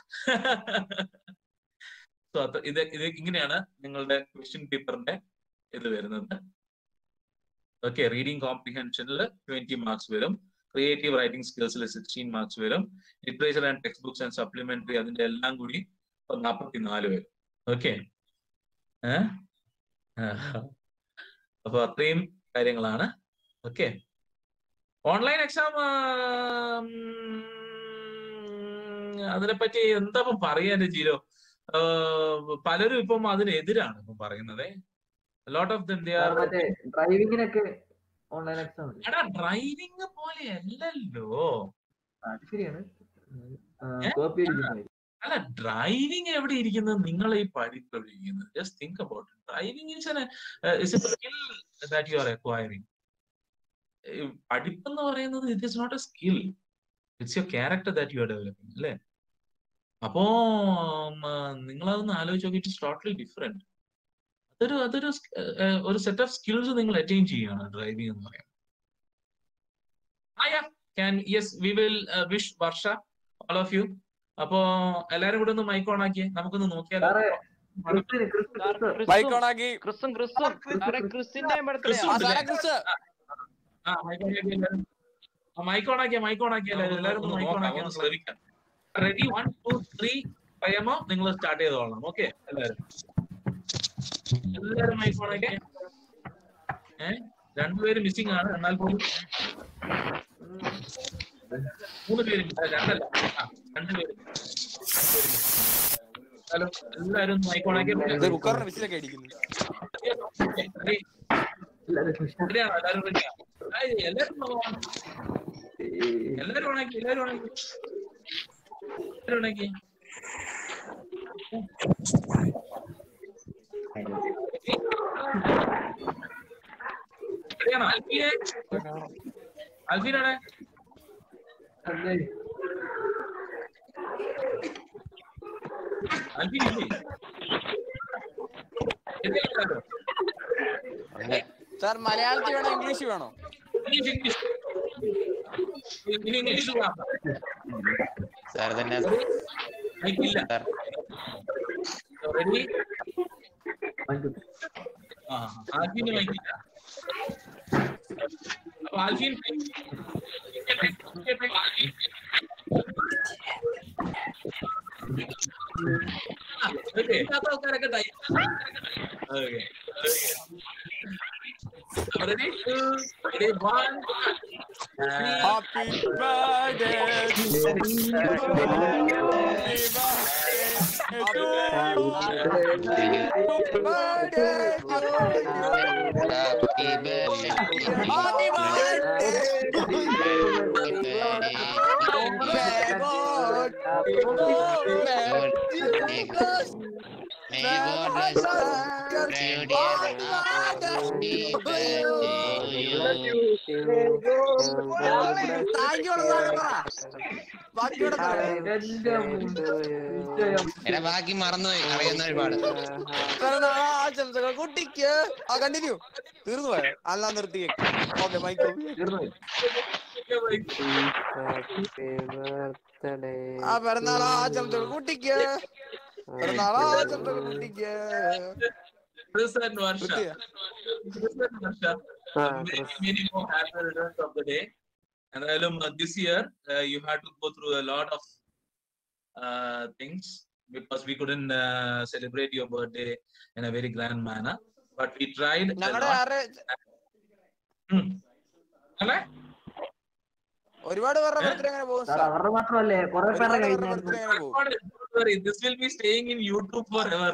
സോ അത് ഇത് ഇത് ഇങ്ങനെയാണ് നിങ്ങളുടെ ക്വസ്റ്റ്യൻ പേപ്പറിന്റെ ഇത് വരുന്നത് ഓക്കെ റീഡിംഗ് കോംപ്രിഹെൻഷനിൽ ട്വന്റി മാർക്സ് വരും ക്രിയേറ്റീവ് റൈറ്റിംഗ് സ്കിൽസിൽ സിക്സ്റ്റീൻ മാർക്സ് വരും literature and text books and supplementary അതിന്റെ എല്ലാം കൂടി നാൽപ്പത്തി നാല് വരും ഓക്കെ അപ്പൊ അത്രയും കാര്യങ്ങളാണ് ഓക്കെ ഓൺലൈൻ എക്സാം അതിനെപ്പറ്റി എന്താ ഇപ്പം പറയാ എന്റെ ജീരോ പലരും ഇപ്പം അതിനെതിരാണ് ഇപ്പം പറയുന്നത് lot of them they are മറ്റേ ഡ്രൈവിങ്ങിനൊക്കെ ഓൺലൈൻ എക്സാം എടാ ഡ്രൈവിംഗ് പോലെ അല്ലല്ലോ അത് ശരിയാണ് ഏ? കോപ്പി അടിക്കുന്നത് അല്ല ഡ്രൈവിംഗ് എവിടെ ഇരിക്കുന്നത് നിങ്ങൾ ഈ പഠിപ്പിക്കുന്നത് just think about driving is a skill that you are acquiring പഠിപ്പെന്ന് പറയുന്നത് it is not a skill it's your character that you are developing അല്ലേ അപ്പോ നിങ്ങളതൊന്ന് ആലോചിച്ച് നോക്കി ഇറ്റ്സ് ടോട്ടലി ഡിഫറെന്റ് അതൊരു അതൊരു സ്- ഏഹ് ഒരു സെറ്റ് ഓഫ് സ്കിൽസ് നിങ്ങൾ അറ്റൈൻ ചെയ്യുകയാണ് ഡ്രൈവിംഗ് എന്ന് പറയുന്നത് ആയാ can yes we will wish Varsha all of you അപ്പോ എല്ലാരും കൂടെ ഒന്ന് മൈക്ക് ഓൺ ആക്കിയേ നമുക്കൊന്ന് നോക്കിയാലോ സാറേ ക്രിസ്ത്യന് ക്രിസ്തു ക്രിസ്തു മൈക്ക് ഓൺ ആക്കി ക്രിസ്തും ക്രിസ്തും സാറേ ക്രിസ്റ്റിന്റെ ബർത്ത്ഡേ ക്രിസ്തു ആ ഉണ്ട്. സാറേ ക്രിസ് ആ മൈക്ക് ഓൺ ആക്കിയ എല്ലാരും മൈക്ക് ഓൺ ആക്കിയ മൈക്ക് ഓൺ ആക്കിയ എല്ലാരും എല്ലാരും ഒന്ന് മൈക്ക് ഓൺ ആക്കി ഒന്ന് ശ്രമിക്കാം റെഡി വൺ ടു ത്രീ പറയുമ്പോ നിങ്ങൾ സ്റ്റാർട്ട് ചെയ്തോളണം ഓക്കെ എല്ലാരും എല്ലാരും മൈക്ക് ഓൺ ആക്കിയ ഏഹ് രണ്ടുപേര് മിസ്സിംഗ് ആണ് എന്നാൽ പോലും മൂന്ന് പേര് miss. അല്ല, രണ്ടല്ല ആ, രണ്ടുപേര് ഹലോ എല്ലാരും മൈക്ക് ഓൺ ആക്കിയ ഇത് കുക്കറിന്റെ വിസിലൊക്കെ അടിക്കുന്നു ready? റെഡിയാണോ എല്ലാരും റെഡിയാ എല്ലാരും on. എല്ലാരും ഉണക്കി എല്ലാരും ഉണക്കി എല്ലാരും ഉണക്കി റെഡിയാണോ അൽഫീനെ അൽഫീനാണ് അൽഫീൻ ഇല്ലേ എല്ലാവരും ഉണ്ട് സാർ മലയാളത്തിൽ വേണോ ഇംഗ്ലീഷ് വേണോ ഇംഗ്ലീഷ് ഇംഗ്ലീഷ് ഇനി ഇംഗ്ലീഷ് സാർ തന്നെ മൈക്കില്ല സാർ റെഡി ആ ആൽഫീന് മൈക്കില്ല അപ്പൊ ആൽഫീൻ ആൾക്കാരൊക്കെ okay ready ready one happy birthday happy May God bless you, dear. Happy birthday to you. Thank you ബാക്കിയോടെ എന്റെ വിജയം എടാ ബാക്കി മറന്നുപോയി അറിയുന്ന ഒരുപാട് പിറന്നാൾ ആശംസകൾ കുട്ടിക്ക് ആ കണ്ടിന്യൂ തീർന്നു പോയോ അല്ല നിർത്തി ഓക്കെ മൈക്കോ തീർന്നു പോയി. ആ പിറന്നാൾ ആശംസകൾ കുട്ടിക്ക് പിറന്നാൾ ആശംസകൾ കുട്ടിക്ക് Chris and Varsha. വൃത്തിയാ. Chris and Varsha. Many, many more happy returns of the day. എന്തായാലും uh, this year uh, you had to go through a lot of uh, things because we couldn't uh, celebrate your birthday in a very grand manner. But we tried. a ഞങ്ങളുടെ lot. ആരെ Hmm. അല്ലേ? ഒരുപാട് പേരുടെ birthday അങ്ങനെ പോകും sir അവരുടെ മാത്രമല്ലേ കുറെ പേരുടെ ഒരുപാട് പേരുടെ കഴിഞ്ഞായിരുന്നു ബർത്ത്ഡേ അങ്ങനെ പോകും Don't worry, this will be staying in YouTube forever.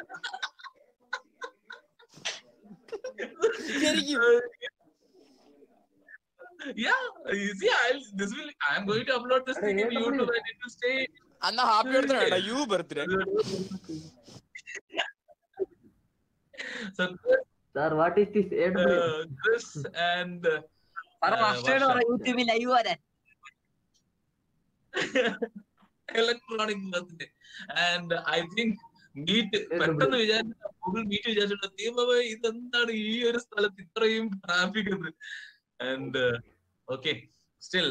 ശരിക്കും yeah, you see, I'll, this will, I'm going to upload this thing in Hey, YouTube and it will stay. അന്നാ ഹാപ്പി ബർത്ത്ഡേ വേണ്ട you birthday so, sir what is this a W uh, Chris and uh, പറ uh, വർഷയോട് പറ Varsha. യൂട്യൂബിൽ live വരാൻ electronic birthday. And I think meet പെട്ടെന്ന് വിചാരിച്ച Google meet വിചാരിച്ചിട്ട് ദീപമേ ഇതെന്താണ് ഈ ഒരു സ്ഥലത്ത് ഇത്രയും ട്രാഫിക് എന്ന് and okay still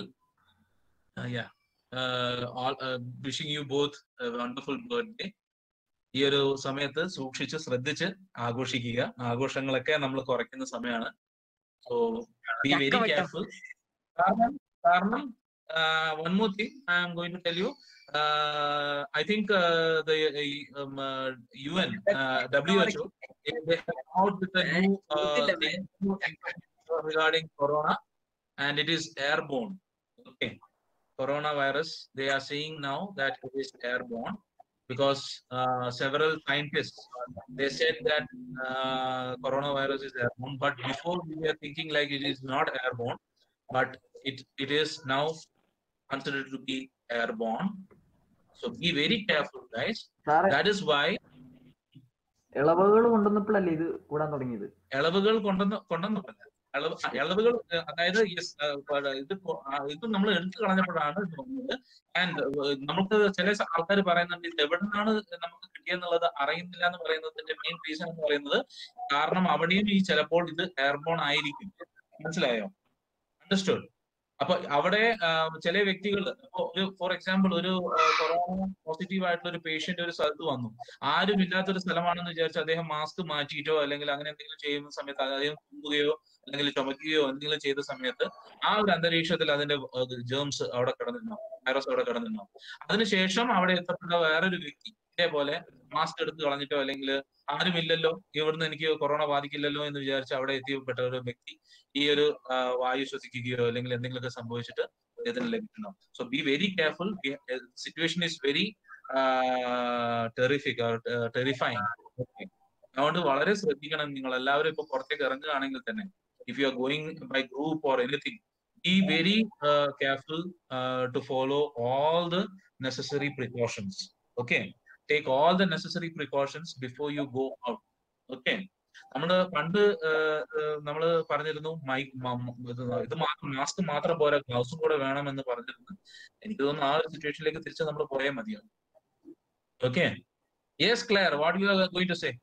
yeah wishing you both wonderful birthday ഈ ഒരു സമയത്ത് സൂക്ഷിച്ച് ശ്രദ്ധിച്ച് ആഘോഷിക്കുക ആഘോഷങ്ങളൊക്കെ നമ്മൾ കുറയ്ക്കുന്ന സമയമാണ് സോ ബി വെരി ചക്ക വെട്ടം. കെയർഫുൾ കാരണം കാരണം one more thing I am going to tell you uh, I think uh, the uh, um, uh, UN, uh, WHO, they have come out with a new uh, thing regarding corona, and it is airborne. Okay, coronavirus. They are saying now that it is airborne because uh, several scientists they said that uh, coronavirus is airborne, but before we were thinking like it is not airborne, but it it is now considered to be airborne. So be very careful, guys. സാറേ That is why ഇളവുകൾ കൊണ്ടുവന്നപ്പോഴല്ലേ ഇത് കൂടാൻ തുടങ്ങിയത് ഇളവുകൾ കൊണ്ടുവന്ന് കൊണ്ടുവന്നിട്ടില്ല ഇളവ് ആ, ഇളവുകൾ ഏഹ്, അതായത് yes, ഏഹ്, പ- ഇത് കൊ- ആ, ഇത് നമ്മൾ എടുത്തു കളഞ്ഞപ്പോഴാണ് ഇത് വന്നത് ആൻഡ് നമുക്ക് ചില ആൾക്കാർ പറയുന്നുണ്ട് ഇത് എവിടെ നിന്നാണ് നമുക്ക് കിട്ടിയെന്നുള്ളത് അറിയുന്നില്ല എന്ന് പറയുന്നതിന്റെ മെയിൻ റീസൺ എന്ന് പറയുന്നത് കാരണം അവിടെയും ഈ ചിലപ്പോൾ ഇത് എയർബോൺ ആയിരിക്കും മനസ്സിലായോ അണ്ടർസ്റ്റുഡ് അപ്പൊ അവിടെ ആ, ചില വ്യക്തികൾ ഇപ്പൊ ഒരു ഫോർ എക്സാമ്പിൾ ഒരു കൊറോണ പോസിറ്റീവ് ആയിട്ടുള്ള ഒരു പേഷ്യന്റ് ഒരു സ്ഥലത്ത് വന്നു ആരും ഇല്ലാത്തൊരു സ്ഥലമാണെന്ന് വിചാരിച്ച് അദ്ദേഹം മാസ്ക് മാറ്റിയിട്ടോ അല്ലെങ്കിൽ അങ്ങനെ എന്തെങ്കിലും ചെയ്യുന്ന സമയത്ത് അദ്ദേഹം തുമ്പുകയോ അല്ലെങ്കിൽ ചുമക്കുകയോ എന്തെങ്കിലും ചെയ്ത സമയത്ത് ആ ഒരു അന്തരീക്ഷത്തിൽ അതിന്റെ ജേംസ് അവിടെ കിടന്നിരുന്നു വൈറസ് അവിടെ കിടന്നിരുന്നു അതിനുശേഷം അവിടെ എത്തപ്പെട്ട വേറൊരു വ്യക്തി ഇതേപോലെ മാസ്ക് എടുത്ത് കളഞ്ഞിട്ടോ അല്ലെങ്കിൽ ആരുമില്ലല്ലോ ഇവിടുന്ന് എനിക്ക് കൊറോണ ബാധിക്കില്ലല്ലോ എന്ന് വിചാരിച്ച് അവിടെ എത്തിപ്പെട്ട ഒരു വ്യക്തി ഈ ഒരു ആ, വായു ശ്വസിക്കുകയോ അല്ലെങ്കിൽ എന്തെങ്കിലുമൊക്കെ സംഭവിച്ചിട്ട് അദ്ദേഹത്തിന് ലഭിക്കണം so be very careful situation is very terrific terrifying അതുകൊണ്ട് വളരെ ശ്രദ്ധിക്കണം നിങ്ങൾ എല്ലാവരും ഇപ്പൊ പുറത്തേക്ക് ഇറങ്ങുകയാണെങ്കിൽ തന്നെ if you are going by group or anything be very careful to follow all the necessary precautions okay take all the necessary precautions before you go out okay നമ്മള് പണ്ട് നമ്മൾ പറഞ്ഞിരുന്നു മൈ മ- മ- ഇത് ഇത് മാത്രം മാസ്ക് മാത്രം പോരാ ഗ്ലൗസും കൂടെ വേണമെന്ന് പറഞ്ഞിരുന്നു എനിക്ക് തോന്നുന്നു ആ ഒരു സിറ്റുവേഷനിലേക്ക് തിരിച്ച് നമ്മൾ പോയാൽ മതിയാവും okay yes Claire what you are going to say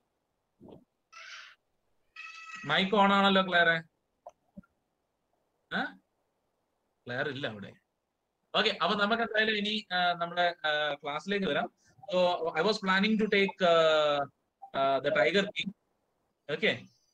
mike on ആണല്ലോ ക്ലെയറെ ക്ലെയർ ഇല്ല അവിടെ ഓക്കെ അപ്പൊ നമുക്ക് എന്തായാലും ഇനി ആ, നമ്മുടെ ക്ലാസ്സിലേക്ക് വരാം so I was planning to take the tiger king okay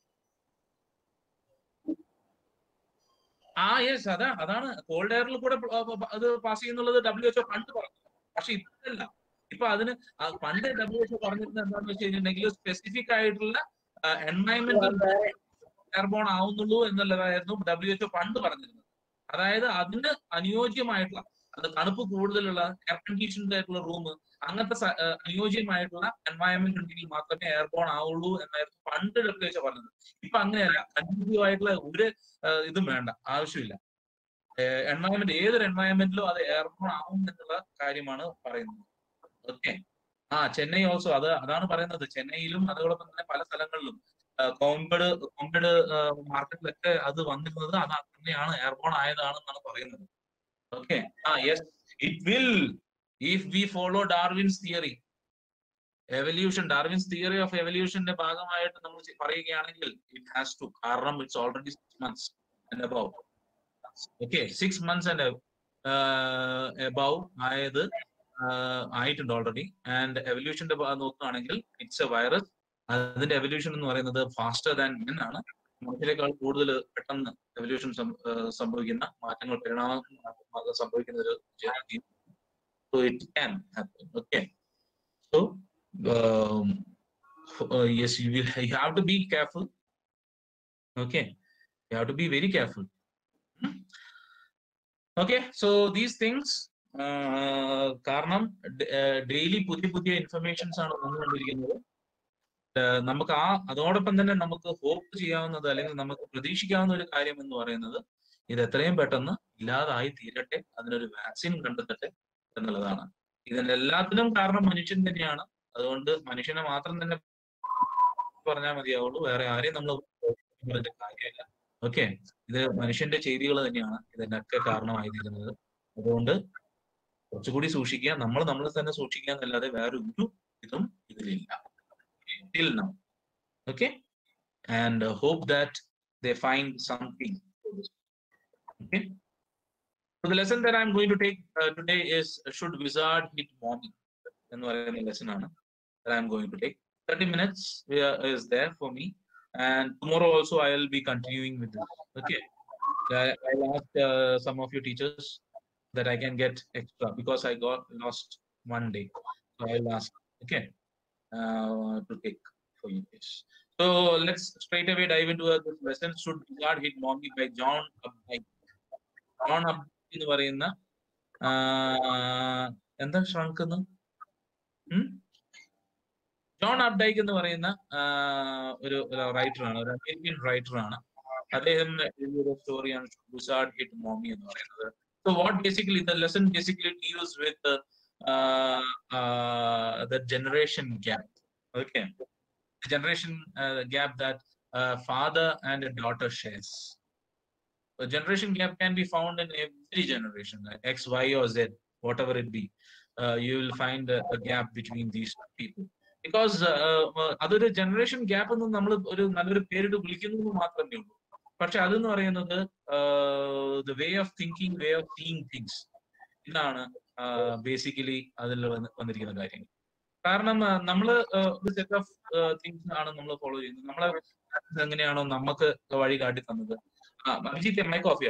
ആ യെസ് അതാ അതാണ് കോൾഡ് എയറിൽ കൂടെ പ- പ- അത് പാസ് ചെയ്യുന്നുള്ളത് ഡബ്ല്യു എച്ച്ഒ പണ്ട് പറഞ്ഞു പക്ഷെ ഇപ്പല്ല ഇപ്പൊ അതിന് ആ പണ്ട് ഡബ്ല്യു എച്ച്ഒ പറഞ്ഞിരുന്നത് എന്താണെന്ന് വെച്ച് കഴിഞ്ഞിട്ടുണ്ടെങ്കിൽ സ്പെസിഫിക് ആയിട്ടുള്ള എൻവയൺമെന്റ് എയർബോൺ ആവുന്നുള്ളൂ എന്നുള്ളതായിരുന്നു ഡബ്ല്യു എച്ച്ഒ പണ്ട് പറഞ്ഞിരുന്നത് അതായത് അതിന് അനുയോജ്യമായിട്ടുള്ള അത് തണുപ്പ് കൂടുതലുള്ള എയർ കണ്ടീഷൻഡ് ആയിട്ടുള്ള റൂം അങ്ങനത്തെ സ- ആ, അനുയോജ്യമായിട്ടുള്ള എൻവയൺമെന്റ് ഉണ്ടെങ്കിൽ മാത്രമേ എയർബോൺ ആവുള്ളൂ എന്നായിരുന്നു പണ്ട് ഡബ്ല്യു എച്ച്ഒ പറഞ്ഞത് ഇപ്പൊ അങ്ങനെയല്ല കണ്ടിന്യൂ ആയിട്ടുള്ള ഒരു ആ, ഇതും വേണ്ട ആവശ്യമില്ല എൻവയൺമെന്റ് ഏതൊരു എൻവയൺമെന്റിലും അത് എയർബോൺ ആവും എന്നുള്ള കാര്യമാണ് പറയുന്നത് ഓക്കെ ആ ചെന്നൈ ഓൾസോ അത് അതാണ് പറയുന്നത് ചെന്നൈയിലും അതോടൊപ്പം തന്നെ പല സ്ഥലങ്ങളിലും കോമ്പഡ് കോമ്പഡ് മാർക്കറ്റിലൊക്കെ അത് വന്നിരുന്നത് അത് തന്നെയാണ് എയർബോൺ ആയതാണെന്നാണ് പറയുന്നത് ഓക്കെ ആ yes it will if we follow Darwin's theory evolution Darwin's theory of എവല്യൂഷന്റെ ഭാഗമായിട്ട് നമ്മൾ ചെ- പറയുകയാണെങ്കിൽ ഇറ്റ് ഹാസ് ടു കാരണം it's already six months and above okay six months and above ആയത് ആഹ് ആയിട്ടുണ്ട് ഓൾറെഡി ആൻഡ് എവല്യൂഷന്റെ നോക്കുകയാണെങ്കിൽ ഇറ്റ്സ് എ വൈറസ് അതിന്റെ എവല്യൂഷൻ എന്ന് പറയുന്നത് ഫാസ്റ്റർ ദാൻ മെൻ ആണ് മനുഷ്യരെക്കാൾ കൂടുതൽ പെട്ടെന്ന് എവല്യൂഷൻ സംഭവിക്കുന്ന മാറ്റങ്ങൾ പരിണാമം സംഭവിക്കുന്ന ഒരു so it can happen okay so yes you will you have to be careful okay you have to be very careful okay so these things കാരണം ഡെയിലി പുതിയ പുതിയ ഇൻഫർമേഷൻസ് ആണ് വന്നുകൊണ്ടിരിക്കുന്നത് ഏഹ് നമുക്ക് ആ അതോടൊപ്പം തന്നെ നമുക്ക് ഹോപ്പ് ചെയ്യാവുന്നത് അല്ലെങ്കിൽ നമുക്ക് പ്രതീക്ഷിക്കാവുന്ന ഒരു കാര്യം എന്ന് പറയുന്നത് ഇത് എത്രയും പെട്ടെന്ന് ഇല്ലാതായി തീരട്ടെ അതിനൊരു വാക്സിൻ കണ്ടെത്തട്ടെ എന്നുള്ളതാണ് ഇതിനെല്ലാത്തിനും കാരണം മനുഷ്യൻ തന്നെയാണ് അതുകൊണ്ട് മനുഷ്യനെ മാത്രം തന്നെ പറഞ്ഞാൽ മതിയാവുള്ളൂ വേറെ ആരെയും നമ്മൾ പറഞ്ഞിട്ട് കാര്യമില്ല ഓക്കെ ഇത് മനുഷ്യന്റെ ചെയ്തികൾ തന്നെയാണ് ഇതിനൊക്കെ കാരണമായി തീരുന്നത് അതുകൊണ്ട് കുറച്ചുകൂടി സൂക്ഷിക്കുക നമ്മൾ നമ്മളെ തന്നെ സൂക്ഷിക്കുക എന്നല്ലാതെ വേറെ ഒരു ഇതും ഇതിലില്ല till now. Okay, and uh, hope that they find something. Okay. So the lesson that I'm going to take uh, today is uh, should wizard hit mommy? എന്ന് പറയുന്ന lesson ആണ് that I'm going to take. 30 minutes uh, is there for me, and tomorrow also I'll be continuing with this. Okay. I, I'll ask uh, some of your teachers that I can get extra because I got lost one day. So I'll ask. Okay uh, to take for you guys. So let's straight away dive into uh, this lesson. Should God hit mommy by John Updike? John Updike എന്ന് പറയുന്ന ആഹ്, എന്താ shrunk എന്ന് John അപ്ഡൈക്ക് എന്ന് പറയുന്ന ആഹ്, ഒരു writer ആണ് ഒരു American writer ആണ് അദ്ദേഹം എഴുതിയ സ്റ്റോറിയാണ് ഗുസാഡ് ഹിറ്റ് മോമി എന്ന് പറയുന്നത് so what basically the lesson basically deals with the generation gap okay the generation uh, gap that uh, father and a daughter shares a generation gap can be found in every generation like x y or z whatever it be uh, you will find a, a gap between these people because uh, uh, അതൊരു generation gap എന്ന് നമ്മൾ ഒരു നല്ലൊരു പേരിട്ട് വിളിക്കുന്നു എന്ന് മാത്രമേ ഉള്ളൂ പക്ഷെ അതെന്ന് പറയുന്നത് the way of thinking way of seeing things ഇതാണ് ബേസിക്കലി അതിൽ വന്ന് വന്നിരിക്കുന്ന കാര്യങ്ങൾ കാരണം ആ, നമ്മള് ആ, ഒരു സെറ്റ് ഓഫ് തിങ്സ് ആണ് നമ്മൾ ഫോളോ ചെയ്യുന്നത് നമ്മളെ parents എങ്ങനെയാണോ നമുക്ക് വഴി കാട്ടി തന്നത് ആ, അഭിജിത്ത് മൈ കോഫിയാ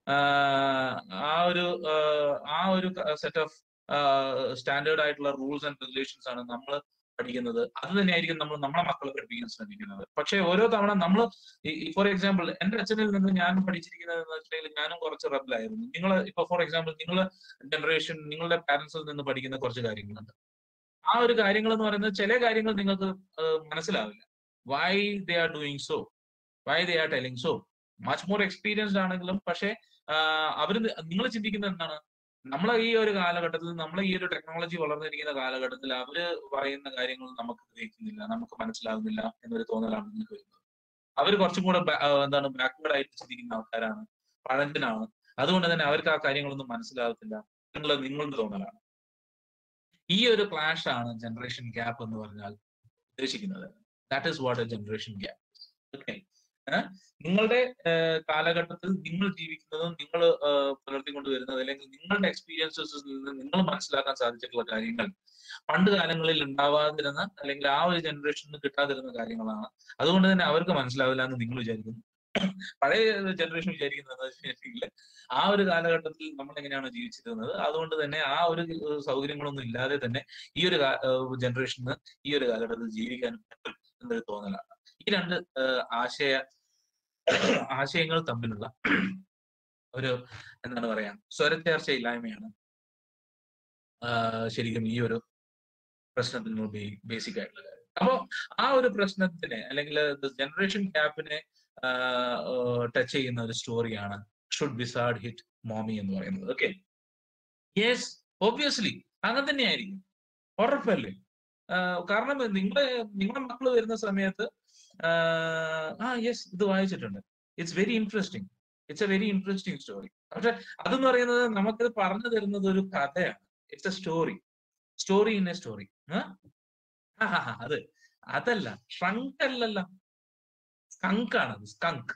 ആ ഒരു ആ, ആ ഒരു സെറ്റ് ഓഫ് സ്റ്റാൻഡേർഡ് ആയിട്ടുള്ള റൂൾസ് ആൻഡ് റെഗുലേഷൻസ് ആണ് നമ്മൾ പഠിക്കുന്നത് അത് തന്നെയായിരിക്കും നമ്മൾ നമ്മളെ മക്കളെ പഠിപ്പിക്കാൻ ശ്രമിക്കുന്നത് പക്ഷെ ഓരോ തവണ നമ്മൾ ഫോർ എക്സാമ്പിൾ എന്റെ അച്ഛനിൽ നിന്ന് ഞാൻ പഠിച്ചിരിക്കുന്നത് എന്ന് വെച്ചിട്ടുണ്ടെങ്കിൽ ഞാനും കുറച്ച് റബിലായിരുന്നു നിങ്ങൾ ഇപ്പൊ ഫോർ എക്സാമ്പിൾ നിങ്ങളെ ജനറേഷൻ നിങ്ങളുടെ പാരന്റ്സിൽ നിന്ന് പഠിക്കുന്ന കുറച്ച് കാര്യങ്ങളുണ്ട് ആ ഒരു കാര്യങ്ങൾ എന്ന് പറയുന്നത് ചില കാര്യങ്ങൾ നിങ്ങൾക്ക് ഏഹ്, മനസ്സിലാവില്ല why they are doing so why they are telling so much more experienced ആണെങ്കിലും പക്ഷെ അവർ നിങ്ങൾ ചിന്തിക്കുന്നത് എന്താണ് നമ്മളെ ഈ ഒരു കാലഘട്ടത്തിൽ നമ്മളെ ഈ ഒരു ടെക്നോളജി വളർന്നിരിക്കുന്ന കാലഘട്ടത്തിൽ അവര് പറയുന്ന കാര്യങ്ങൾ നമുക്ക് ഗ്രഹിക്കുന്നില്ല നമുക്ക് മനസ്സിലാകുന്നില്ല എന്നൊരു തോന്നലാണ് നിങ്ങൾക്ക് വരുന്നത് അവർ കുറച്ചും കൂടെ ബാ- ആ, എന്താണ് ബാക്ക്വേർഡ് ആയിട്ട് ചിന്തിക്കുന്ന ആൾക്കാരാണ് പഴഞ്ചനാണ് അതുകൊണ്ട് തന്നെ അവർക്ക് ആ കാര്യങ്ങളൊന്നും മനസ്സിലാകത്തില്ല എന്നുള്ളത് നിങ്ങളുടെ തോന്നലാണ് ഈ ഒരു ക്ലാഷ് ആണ് ജനറേഷൻ ഗ്യാപ്പ് എന്ന് പറഞ്ഞാൽ ഉദ്ദേശിക്കുന്നത് that is what a generation gap okay നിങ്ങളുടെ ഏഹ്, കാലഘട്ടത്തിൽ നിങ്ങൾ ജീവിക്കുന്നതും നിങ്ങൾ പുലർത്തിക്കൊണ്ട് വരുന്നത് അല്ലെങ്കിൽ നിങ്ങളുടെ എക്സ്പീരിയൻസസിൽ നിന്ന് നിങ്ങൾ മനസ്സിലാക്കാൻ സാധിച്ചിട്ടുള്ള കാര്യങ്ങൾ പണ്ട് കാലങ്ങളിൽ ഉണ്ടാവാതിരുന്ന അല്ലെങ്കിൽ ആ ഒരു ജനറേഷന് കിട്ടാതിരുന്ന കാര്യങ്ങളാണ് അതുകൊണ്ട് തന്നെ അവർക്ക് മനസ്സിലാവില്ല എന്ന് നിങ്ങൾ വിചാരിക്കുന്നു പഴയ ജനറേഷൻ വിചാരിക്കുന്നത് എന്താ വെച്ചിട്ടുണ്ടെങ്കിൽ ആ ഒരു കാലഘട്ടത്തിൽ നമ്മൾ എങ്ങനെയാണോ ജീവിച്ചിരുന്നത് അതുകൊണ്ട് തന്നെ ആ ഒരു ഏഹ്, സൗകര്യങ്ങളൊന്നും ഇല്ലാതെ തന്നെ ഈ ഒരു ജനറേഷന് ഈ ഒരു കാലഘട്ടത്തിൽ ജീവിക്കാൻ പറ്റും എന്നൊരു തോന്നലാണ് ഈ രണ്ട് ഏഹ്, ആശയ ആശയങ്ങൾ തമ്മിലുള്ള ഒരു എന്താണ് പറയാ സ്വരച്ചേർച്ച ഇല്ലായ്മയാണ് ആഹ് ശരിക്കും ഈ ഒരു പ്രശ്നത്തിന് ബേസിക് ആയിട്ടുള്ള കാര്യം അപ്പോ ആ ഒരു പ്രശ്നത്തിനെ അല്ലെങ്കിൽ ജനറേഷൻ ഗ്യാപ്പിനെ ടച്ച് ചെയ്യുന്ന ഒരു സ്റ്റോറിയാണ് ഷുഡ് ബിസാർഡ് ഹിറ്റ് മോമി എന്ന് പറയുന്നത് ഓക്കെ യെസ് ഓബിയസ്ലി അങ്ങനെ തന്നെയായിരിക്കും ഉറപ്പല്ലേ ആഹ് കാരണം നിങ്ങളെ നിങ്ങളുടെ മക്കൾ വരുന്ന സമയത്ത് ആ യെസ് ഇത് വായിച്ചിട്ടുണ്ട് it's very interesting it's a very interesting story പക്ഷെ അതെന്ന് പറയുന്നത് നമുക്കിത് പറഞ്ഞു തരുന്നത് ഒരു കഥയാണ് it's a story story in a story അത് അതല്ല ഷ്രങ്ക് അല്ലല്ല സ്കങ്ക് ആണ് അത് സ്കങ്ക്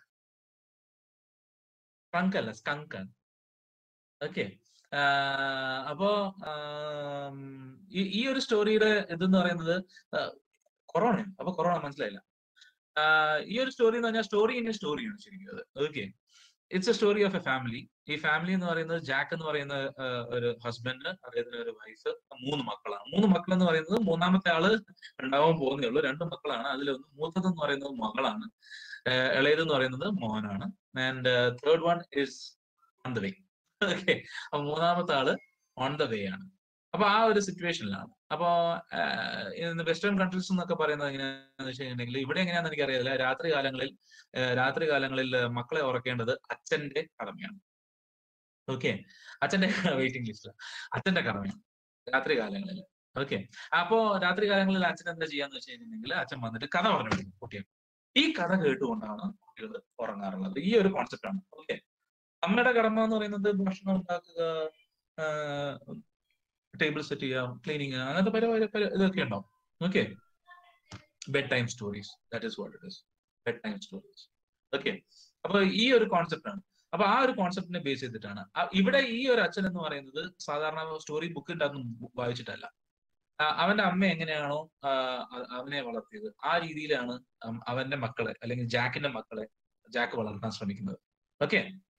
സ്കങ്ക് അല്ല സ്കങ്ക് ആണ് ഓക്കെ അപ്പോ ആം, ഈ ഈ ഒരു സ്റ്റോറിയുടെ ഇതെന്ന് പറയുന്നത് കൊറോണ അപ്പൊ കൊറോണ മനസ്സിലായില്ല ആഹ് ഈ ഒരു സ്റ്റോറി എന്ന് പറഞ്ഞാൽ സ്റ്റോറി ഇൻ സ്റ്റോറിയാണ് ശരിക്കും അത് okay it's a story of a family ഈ ഫാമിലി എന്ന് പറയുന്നത് ജാക്ക് എന്ന് പറയുന്ന ആഹ് ഒരു ഹസ്ബൻഡ് അദ്ദേഹത്തിന് ഒരു വൈഫ് മൂന്ന് മക്കളാണ് മൂന്ന് മക്കൾ എന്ന് പറയുന്നത് മൂന്നാമത്തെ ആള് ഉണ്ടാവാൻ പോകുന്നേ ഉള്ളൂ രണ്ട് മക്കളാണ് അതിലൊന്ന് മൂത്തത് എന്ന് പറയുന്നത് മകളാണ് ആഹ് ഇളയത് എന്ന് പറയുന്നത് മോനാണ് and third one is on the way okay അപ്പൊ മൂന്നാമത്തെ ആള് ഓൺ ദ വേ ആണ് അപ്പൊ ആ ഒരു സിറ്റുവേഷനിലാണ് അപ്പോ വെസ്റ്റേൺ കൺട്രീസ് എന്നൊക്കെ പറയുന്നത് എങ്ങനെയാണെന്ന് വെച്ച് കഴിഞ്ഞിട്ടുണ്ടെങ്കിൽ ഇവിടെ എങ്ങനെയാണെന്ന് എനിക്കറിയില്ല രാത്രി കാലങ്ങളിൽ ആഹ് രാത്രി കാലങ്ങളിൽ മക്കളെ ഉറക്കേണ്ടത് അച്ഛന്റെ കടമയാണ് ഓക്കെ അച്ഛന്റെ വെയിറ്റിംഗ് ലിസ്റ്റ് അച്ഛന്റെ കടമയാണ് രാത്രി കാലങ്ങളിൽ ഓക്കെ അപ്പോ രാത്രി കാലങ്ങളിൽ അച്ഛൻ എന്താ ചെയ്യാന്ന് വെച്ച് കഴിഞ്ഞിട്ടുണ്ടെങ്കിൽ അച്ഛൻ വന്നിട്ട് കഥ പറഞ്ഞു കൊടുക്കും കുട്ടികൾ ഈ കഥ കേട്ടുകൊണ്ടാണ് കുട്ടികൾ ഉറങ്ങാറുള്ളത് ഈ ഒരു കോൺസെപ്റ്റ് ആണ് ഓക്കെ അമ്മയുടെ കടമ എന്ന് പറയുന്നത് ഭക്ഷണം ഉണ്ടാക്കുക ടേബിൾ സെറ്റ് ചെയ്യുക ക്ലീനിങ് അങ്ങനത്തെ പരിപാടി പരി- ഇതൊക്കെ ഉണ്ടാവും okay bedtime stories that is what it is bedtime stories okay അപ്പൊ ഈ ഒരു കോൺസെപ്റ്റ് ആണ് അപ്പൊ ആ ഒരു കോൺസെപ്റ്റിനെ ബേസ് ചെയ്തിട്ടാണ് ആ- ഇവിടെ ഈ ഒരു അച്ഛൻ എന്ന് പറയുന്നത് സാധാരണ സ്റ്റോറി ബുക്കിന്റെ അതൊന്നും വായിച്ചിട്ടല്ല ആ, അവന്റെ അമ്മ എങ്ങനെയാണോ ആ, അ- അവനെ വളർത്തിയത് ആ രീതിയിലാണ് അം- അവന്റെ മക്കളെ അല്ലെങ്കിൽ ജാക്കിന്റെ മക്കളെ ജാക്ക് വളർത്താൻ ശ്രമിക്കുന്നത് ഓക്കെ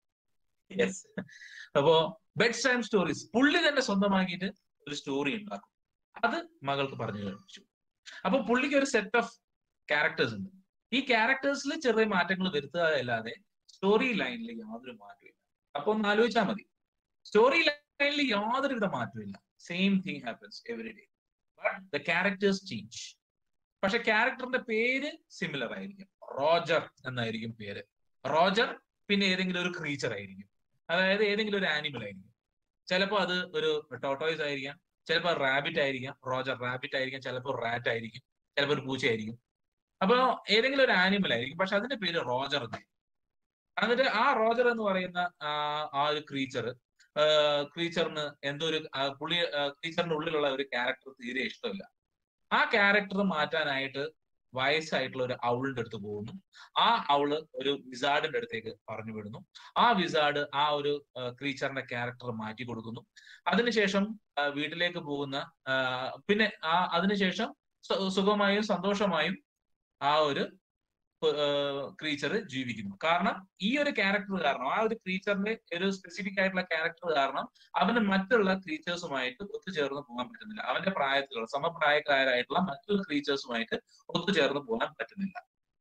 യെസ് അപ്പോ ബെഡ് ടൈം സ്റ്റോറീസ് പുള്ളി തന്നെ സ്വന്തമാക്കിയിട്ട് ഒരു സ്റ്റോറി ഉണ്ടാക്കും അത് മകൾക്ക് പറഞ്ഞു കഴിച്ചു അപ്പൊ പുള്ളിക്ക് ഒരു സെറ്റ് ഓഫ് ക്യാരക്ടേഴ്സ് ഉണ്ട് ഈ ക്യാരക്ടേഴ്സിൽ ചെറിയ മാറ്റങ്ങൾ വരുത്തുക അല്ലാതെ സ്റ്റോറി ലൈനിൽ യാതൊരു മാറ്റമില്ല അപ്പൊ ഒന്ന് ആലോചിച്ചാൽ മതി സ്റ്റോറി ലൈനിൽ യാതൊരുവിധ മാറ്റമില്ല same thing happens every day but the characters change പക്ഷെ ക്യാരക്ടറിന്റെ പേര് സിമിലർ ആയിരിക്കും റോജർ എന്നായിരിക്കും പേര് റോജർ പിന്നെ ഏതെങ്കിലും ഒരു ക്രീച്ചർ ആയിരിക്കും അതായത് ഏതെങ്കിലും ഒരു ആനിമൽ ആയിരിക്കും ചിലപ്പോൾ അത് ഒരു ടോട്ടോയ്സ് ആയിരിക്കാം ചിലപ്പോൾ റാബിറ്റ് ആയിരിക്കാം റോജർ റാബിറ്റ് ആയിരിക്കാം ചിലപ്പോൾ റാറ്റ് ആയിരിക്കും ചിലപ്പോൾ ഒരു പൂച്ചയായിരിക്കും അപ്പൊ ഏതെങ്കിലും ഒരു ആനിമൽ ആയിരിക്കും പക്ഷെ അതിന്റെ പേര് റോജർ എന്നായിരിക്കും എന്നിട്ട് ആ റോജർ എന്ന് പറയുന്ന ആ ആ ഒരു ക്രീച്ചർ ക്രീച്ചറിന് എന്തോ ഒരു ആ, പുള്ളി ക്രീച്ചറിന്റെ ഉള്ളിലുള്ള ഒരു ക്യാരക്ടർ തീരെ ഇഷ്ടമില്ല ആ ക്യാരക്ടർ മാറ്റാനായിട്ട് വയസ്സായിട്ടുള്ള ഒരു ഔളിന്റെ അടുത്ത് പോകുന്നു ആ ഔള് ഒരു വിസാർഡിന്റെ അടുത്തേക്ക് പറഞ്ഞു വിടുന്നു ആ വിസാർഡ് ആ ഒരു ക്രീച്ചറിന്റെ ക്യാരക്ടർ മാറ്റി കൊടുക്കുന്നു അതിനുശേഷം ആ, വീട്ടിലേക്ക് പോകുന്ന ആ, പിന്നെ ആ അതിനുശേഷം സു- സുഖമായും സന്തോഷമായും ആ ഒരു ക്രീച്ചർ ജീവിക്കുന്നു കാരണം ഈ ഒരു ക്യാരക്ടർ കാരണം ആ ഒരു ക്രീച്ചറിന്റെ ഒരു സ്പെസിഫിക് ആയിട്ടുള്ള ക്യാരക്ടർ കാരണം അവന് മറ്റുള്ള ക്രീച്ചേഴ്സുമായിട്ട് ഒത്തുചേർന്ന് പോകാൻ പറ്റുന്നില്ല അവന്റെ പ്രായത്തിലുള്ള സമപ്രായക്കാരായിട്ടുള്ള മറ്റുള്ള ക്രീച്ചേഴ്സുമായിട്ട് ഒത്തുചേർന്ന് പോകാൻ പറ്റുന്നില്ല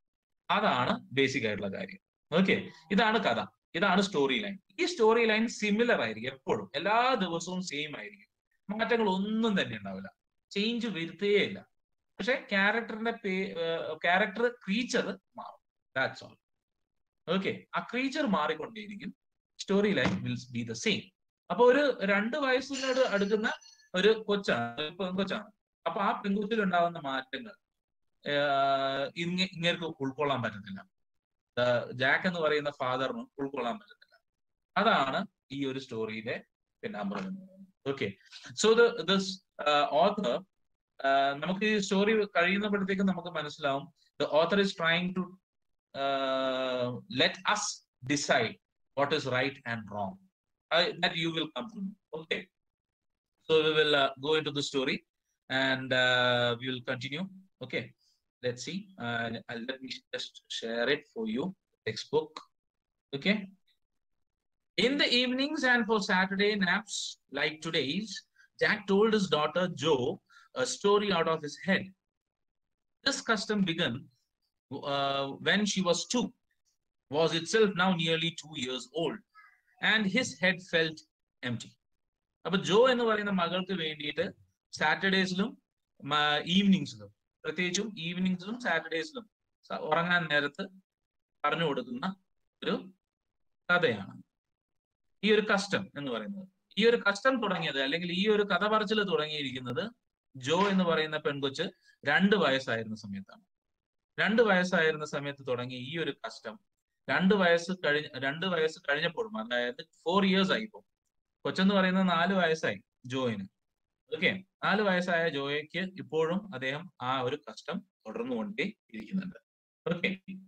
അതാണ് ബേസിക് ആയിട്ടുള്ള കാര്യം ഓക്കെ ഇതാണ് കഥ ഇതാണ് സ്റ്റോറി ലൈൻ ഈ സ്റ്റോറി ലൈൻ സിമിലർ ആയിരിക്കും എപ്പോഴും എല്ലാ ദിവസവും സെയിം ആയിരിക്കും മാറ്റങ്ങൾ ഒന്നും തന്നെ ഉണ്ടാവില്ല ചേഞ്ച് വരുത്തേയില്ല പക്ഷെ ക്യാരക്ടറിന്റെ പേ ക്യാരക്ടർ ക്രീച്ചർ മാറും ദാറ്റ്സ് ഓൾ ഓക്കെ ആ ക്രീച്ചർ മാറിക്കൊണ്ടേയിരിക്കും story line will be the same അപ്പൊ ഒരു രണ്ട് വയസ്സിനോട് അടുക്കുന്ന ഒരു കൊച്ചാണ് ഒരു പെൺകൊച്ചാണ് അപ്പൊ ആ പെൺകൊച്ചിൽ ഉണ്ടാകുന്ന മാറ്റങ്ങൾ ആഹ് ഇങ്ങ ഇങ്ങേർക്ക് ഉൾക്കൊള്ളാൻ പറ്റത്തില്ല ആഹ് ജാക്ക് എന്ന് പറയുന്ന ഫാദറിനും ഉൾക്കൊള്ളാൻ പറ്റത്തില്ല അതാണ് ഈ ഒരു സ്റ്റോറിയിലെ പിന്നാമ്പറം എന്ന് പറയുന്നത് ഓക്കെ സോ ദിസ് ഓഥർ നമുക്ക് ഈ സ്റ്റോറി കഴിയുന്നപ്പോഴത്തേക്കും നമുക്ക് മനസ്സിലാവും the author is trying to let us decide what is right and wrong that you will come to okay so we will go into the story and we will continue okay let's see uh, uh, let me just share it for you textbook okay in the evenings and for saturday naps like today's jack told his daughter joe a story out of his head this custom began uh, when she was two was itself now nearly two years old and his head felt empty അപ്പൊ ജോ എന്ന് പറയുന്ന മകൾക്ക് വേണ്ടിയിട്ട് സാറ്റർഡേസിലും ഈവനിങ്സിലും പ്രത്യേകിച്ചും ഈവനിങ്സിലും സാറ്റർഡേസിലും ഉറങ്ങാൻ നേരത്ത് പറഞ്ഞു കൊടുക്കുന്ന ഒരു കഥയാണ് ഈ ഒരു കസ്റ്റം എന്ന് പറയുന്നത് ഈ ഒരു കസ്റ്റം തുടങ്ങിയത് അല്ലെങ്കിൽ ഈ ഒരു കഥ പറച്ചിൽ തുടങ്ങിയിരിക്കുന്നത് ജോ എന്ന് പറയുന്ന പെൺകൊച്ച് രണ്ട് വയസ്സായിരുന്ന സമയത്താണ് രണ്ട് വയസ്സായിരുന്ന സമയത്ത് തുടങ്ങി ഈ ഒരു കസ്റ്റം രണ്ട് വയസ്സ് കഴിഞ്ഞ രണ്ട് വയസ്സ് കഴിഞ്ഞപ്പോഴും അതായത് ഫോർ ഇയേഴ്സ് ആയി ഇപ്പം കൊച്ചെന്ന് പറയുന്നത് നാല് വയസ്സായി ജോയിന് ഓക്കെ നാല് വയസ്സായ ജോയയ്ക്ക് ഇപ്പോഴും അദ്ദേഹം ആ ഒരു കഷ്ടം തുടർന്നുകൊണ്ടേ ഇരിക്കുന്നുണ്ട് okay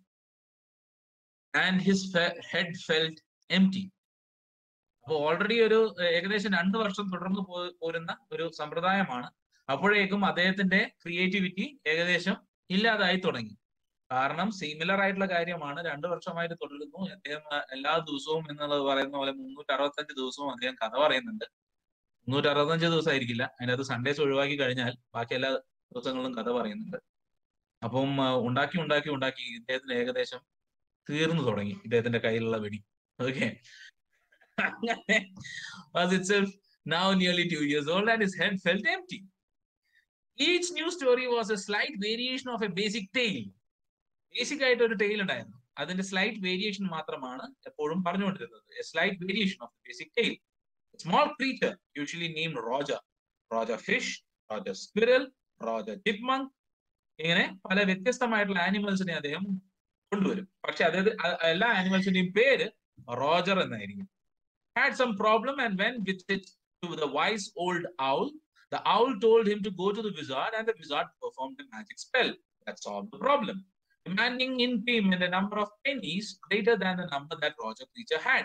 and his head felt empty അപ്പോൾ ഓൾറെഡി ഒരു ഏർ, ഏകദേശം രണ്ട് വർഷം തുടർന്ന് പോ- പോരുന്ന ഒരു സമ്പ്രദായമാണ് അപ്പോഴേക്കും അദ്ദേഹത്തിന്റെ ക്രിയേറ്റിവിറ്റി ഏകദേശം ഇല്ലാതായി തുടങ്ങി കാരണം സിമിലർ ആയിട്ടുള്ള കാര്യമാണ് രണ്ടു വർഷമായിട്ട് തുടരുന്നു അദ്ദേഹം ആ, എല്ലാ ദിവസവും എന്നുള്ളത് പറയുന്ന പോലെ മുന്നൂറ്റി അറുപത്തഞ്ച് ദിവസവും അദ്ദേഹം കഥ പറയുന്നുണ്ട് മുന്നൂറ്റി അറുപത്തഞ്ച് ദിവസം ആയിരിക്കില്ല അതിനകത്ത് സൺഡേസ് ഒഴിവാക്കി കഴിഞ്ഞാൽ ബാക്കി എല്ലാ ദിവസങ്ങളും കഥ പറയുന്നുണ്ട് അപ്പം ആ, ഉണ്ടാക്കി ഉണ്ടാക്കി ഉണ്ടാക്കി ഇദ്ദേഹത്തിന് ഏകദേശം തീർന്നു തുടങ്ങി ഇദ്ദേഹത്തിന്റെ കയ്യിലുള്ള വെടി ഓക്കെ അങ്ങനെ was itself now nearly two years old and his head felt empty. Each new story was a slight variation of a basic tale. Basic ആയിട്ട് ഒരു ടെയിൽ ഉണ്ടായിരുന്നു അതിന്റെ സ്ലൈറ്റ് വേരിയേഷൻ മാത്രമാണ് എപ്പോഴും പറഞ്ഞുകൊണ്ടിരുന്നത് a slight variation of basic tale small creature usually name Roger Roger fish Roger squirrel Roger chipmunk ഇങ്ങനെ പല വ്യത്യസ്തമായിട്ടുള്ള ആനിമൽസിനെ അദ്ദേഹം കൊണ്ടുവരും പക്ഷെ അതായത് അ- എല്ലാ ആനിമൽസിന്റെയും പേര് റോജർ എന്നായിരിക്കും had some problem and went with it to the wise old owl. The owl told him to go to the wizard, and the wizard performed a magic spell that solved the problem, demanding in payment a number of pennies greater than the number that Roger Creature had.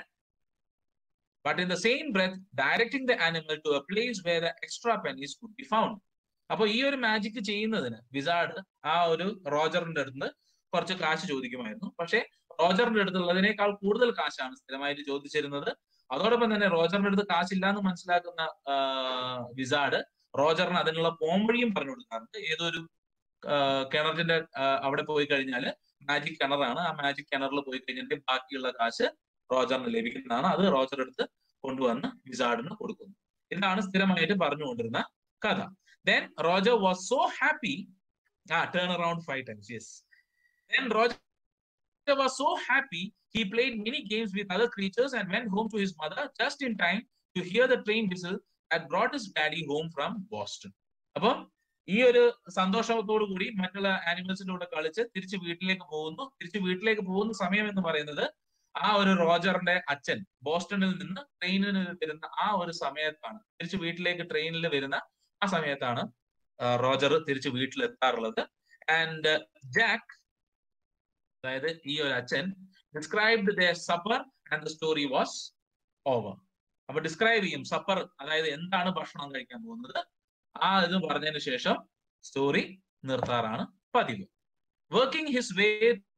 But in the same breath, directing the animal to a place where the extra pennies could be found. അപ്പൊ ഈ ഒരു magic ചെയ്യുന്നതിന് wizard ആ ഒരു റോജറിന്റെ അടുത്ത് കുറച്ച് കാശ് ചോദിക്കുമായിരുന്നു പക്ഷെ റോജറിന്റെ അടുത്തുള്ളതിനേക്കാൾ കൂടുതൽ കാശാണ് സ്ഥിരമായിട്ട് ചോദിച്ചിരുന്നത് അതോടൊപ്പം തന്നെ റോജറിന്റെ അടുത്ത് കാശില്ല എന്ന് മനസ്സിലാക്കുന്ന വിസാർഡ് റോജറിന് അതിനുള്ള പോംവഴിയും പറഞ്ഞു കൊടുക്കാറുണ്ട് ഏതൊരു ആ, കിണറിന്റെ ആ, അവിടെ പോയി കഴിഞ്ഞാൽ മാജിക് കിണറാണ് ആ മാജിക് കിണറിൽ പോയി കഴിഞ്ഞിട്ട് ബാക്കിയുള്ള കാശ് റോജറിന് ലഭിക്കുന്നതാണ് അത് റോജർ എടുത്ത് കൊണ്ടുവന്ന് വിസാർഡിന് കൊടുക്കുന്നു ഇതാണ് സ്ഥിരമായിട്ട് പറഞ്ഞുകൊണ്ടിരുന്ന കഥ then Roger was so happy ആ turn around five times yes then Roger was so happy he played many games with other creatures and went home to his mother just in time to hear the train whistle that brought his daddy home from Boston. അപ്പം ഈ ഒരു സന്തോഷത്തോടു കൂടി മറ്റുള്ള ആനിമൽസിന്റെ കൂടെ കളിച്ച് തിരിച്ച് വീട്ടിലേക്ക് പോകുന്നു തിരിച്ച് വീട്ടിലേക്ക് പോകുന്ന സമയം എന്ന് പറയുന്നത് ആ ഒരു റോജറിന്റെ അച്ഛൻ ബോസ്റ്റണിൽ നിന്ന് ട്രെയിനിൽ വരുന്ന ആ ഒരു സമയത്താണ് തിരിച്ച് വീട്ടിലേക്ക് ട്രെയിനിൽ വരുന്ന ആ സമയത്താണ് ആ, റോജർ തിരിച്ച് വീട്ടിലെത്താറുള്ളത് ആൻഡ് ജാക്ക് അതായത് ഈ ഒരു അച്ഛൻ described the supper and the story was over അപ്പൊ ഡിസ്ക്രൈബ് ചെയ്യും സപ്പർ അതായത് എന്താണ് ഭക്ഷണം കഴിക്കാൻ പോകുന്നത് ആ ഇത് പറഞ്ഞതിന് ശേഷം സ്റ്റോറി നിർത്താറാണ് പതിവ് working his way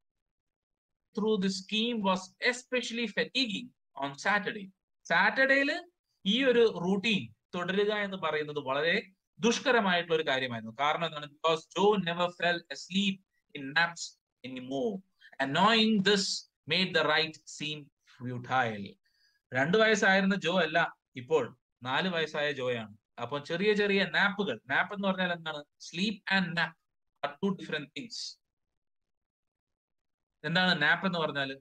through the scheme was especially fatiguing on Saturday സാറ്റർഡേയില് ഈ ഒരു റൂട്ടീൻ തുടരുക എന്ന് പറയുന്നത് വളരെ ദുഷ്കരമായിട്ടുള്ള ഒരു കാര്യമായിരുന്നു കാരണം എന്താണ് because Jo never fell sleep in naps anymore. Annoying this made the right seem futile. രണ്ടു വയസ്സായിരുന്ന ജോ അല്ല ഇപ്പോൾ നാല് വയസ്സായ ജോയാണ് അപ്പൊ ചെറിയ ചെറിയ നാപ്പുകൾ നാപ്പ് എന്ന് പറഞ്ഞാൽ എന്താണ് sleep and nap are two different things എന്താണ് നാപ്പ് എന്ന് പറഞ്ഞാല്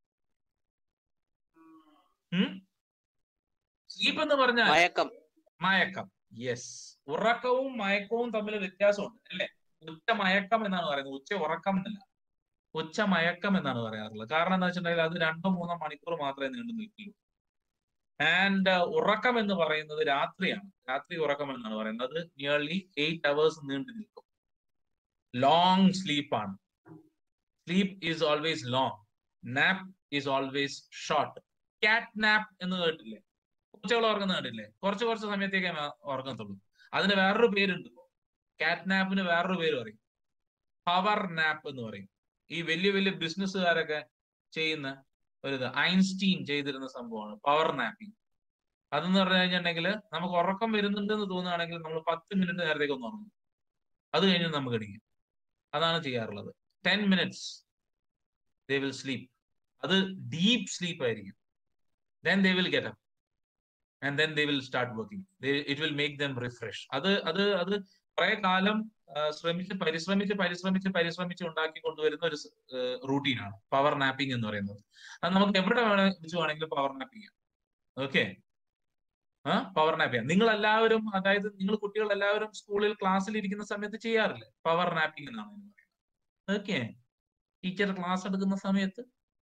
സ്ലീപ്പ് എന്ന് പറഞ്ഞാൽ മയക്കം മയക്കം യെസ് ഉറക്കവും മയക്കവും തമ്മിൽ വ്യത്യാസമുണ്ട് അല്ലെ ഉച്ച മയക്കം എന്നാണ് പറയുന്നത് ഉച്ച ഉറക്കം എന്നല്ല ഉച്ച മയക്കം എന്നാണ് പറയാറുള്ളത് കാരണം എന്താ വെച്ചിട്ടുണ്ടെങ്കിൽ അത് രണ്ടോ മൂന്നോ മണിക്കൂർ മാത്രമേ നീണ്ടു നിൽക്കുള്ളൂ ആൻഡ് ഉറക്കം എന്ന് പറയുന്നത് രാത്രിയാണ് രാത്രി ഉറക്കം എന്നാണ് പറയുന്നത് നിയർലി എയ്റ്റ് അവേഴ്സ് നീണ്ടു നിൽക്കും ലോങ് സ്ലീപ്പാണ് sleep is always long nap is always short cat nap എന്ന് കേട്ടില്ലേ പൂച്ചകൾ ഉറങ്ങുന്ന കണ്ടില്ലേ കുറച്ച് കുറച്ച് സമയത്തേക്കേ മ- ഉറങ്ങത്തുള്ളൂ അതിന് വേറൊരു പേരുണ്ട് കാറ്റ് നാപ്പിന് വേറൊരു പേര് പറയും പവർ നാപ്പ് എന്ന് പറയും ഈ വലിയ വലിയ ബിസിനസ്സുകാരൊക്കെ ചെയ്യുന്ന ഒരു ഇത് ഐൻസ്റ്റീൻ ചെയ്തിരുന്ന സംഭവമാണ് പവർ നാപ്പിംഗ് അതെന്ന് പറഞ്ഞു കഴിഞ്ഞിട്ടുണ്ടെങ്കിൽ നമുക്ക് ഉറക്കം വരുന്നുണ്ടെന്ന് തോന്നുകയാണെങ്കിൽ നമ്മൾ പത്ത് മിനിറ്റ് നേരത്തേക്ക് ഒന്ന് ഉറങ്ങും അത് കഴിഞ്ഞ് നമുക്ക് അടിക്കും അതാണ് ചെയ്യാറുള്ളത് ten minutes they will sleep അത് ഡീപ്പ് സ്ലീപ്പ് ആയിരിക്കും then they will get up and then they will start working it will make them refresh അത് അത് അത് കുറെ കാലം ആ, ശ്രമിച്ച് പരിശ്രമിച്ച് പരിശ്രമിച്ച് പരിശ്രമിച്ച് ഉണ്ടാക്കി കൊണ്ടുവരുന്ന ഒരു റൂട്ടീനാണ് പവർ നാപ്പിംഗ് എന്ന് പറയുന്നത് അത് നമുക്ക് എവിടെ വേണേ വെച്ച് വേണമെങ്കിലും പവർ നാപ്പ് ചെയ്യാം ഓക്കെ ആ പവർ നാപ്പ് ചെയ്യാം നിങ്ങൾ എല്ലാവരും അതായത് നിങ്ങൾ കുട്ടികൾ എല്ലാവരും സ്കൂളിൽ ക്ലാസ്സിൽ ഇരിക്കുന്ന സമയത്ത് ചെയ്യാറില്ലേ പവർ നാപ്പിംഗ് എന്നാണ് അതിന് പറയുന്നത് ഓക്കെ ടീച്ചർ ക്ലാസ് എടുക്കുന്ന സമയത്ത്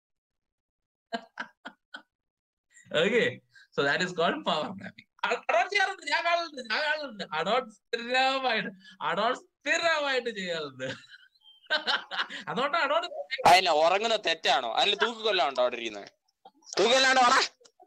okay so that is called power napping അഡോൺ ചെയ്യാറുണ്ട് ഞാൻ കാണുന്നുണ്ട് ഞാൻ കാണുന്നുണ്ട് അഡോൺ സ്ഥിരമായിട്ട് അഡോൺ സ്ഥിരമായിട്ട് ചെയ്യാറുണ്ട് അതുകൊണ്ട് അഡോൺ അതിനെ ഉറങ്ങുന്ന തെറ്റാണോ അതിൽ തൂക്കുകൊല്ലാം ഉണ്ടോ അവിടെ ഇരിക്കുന്നത് തൂക്കുകൊല്ലാണ്ട് ഓടാ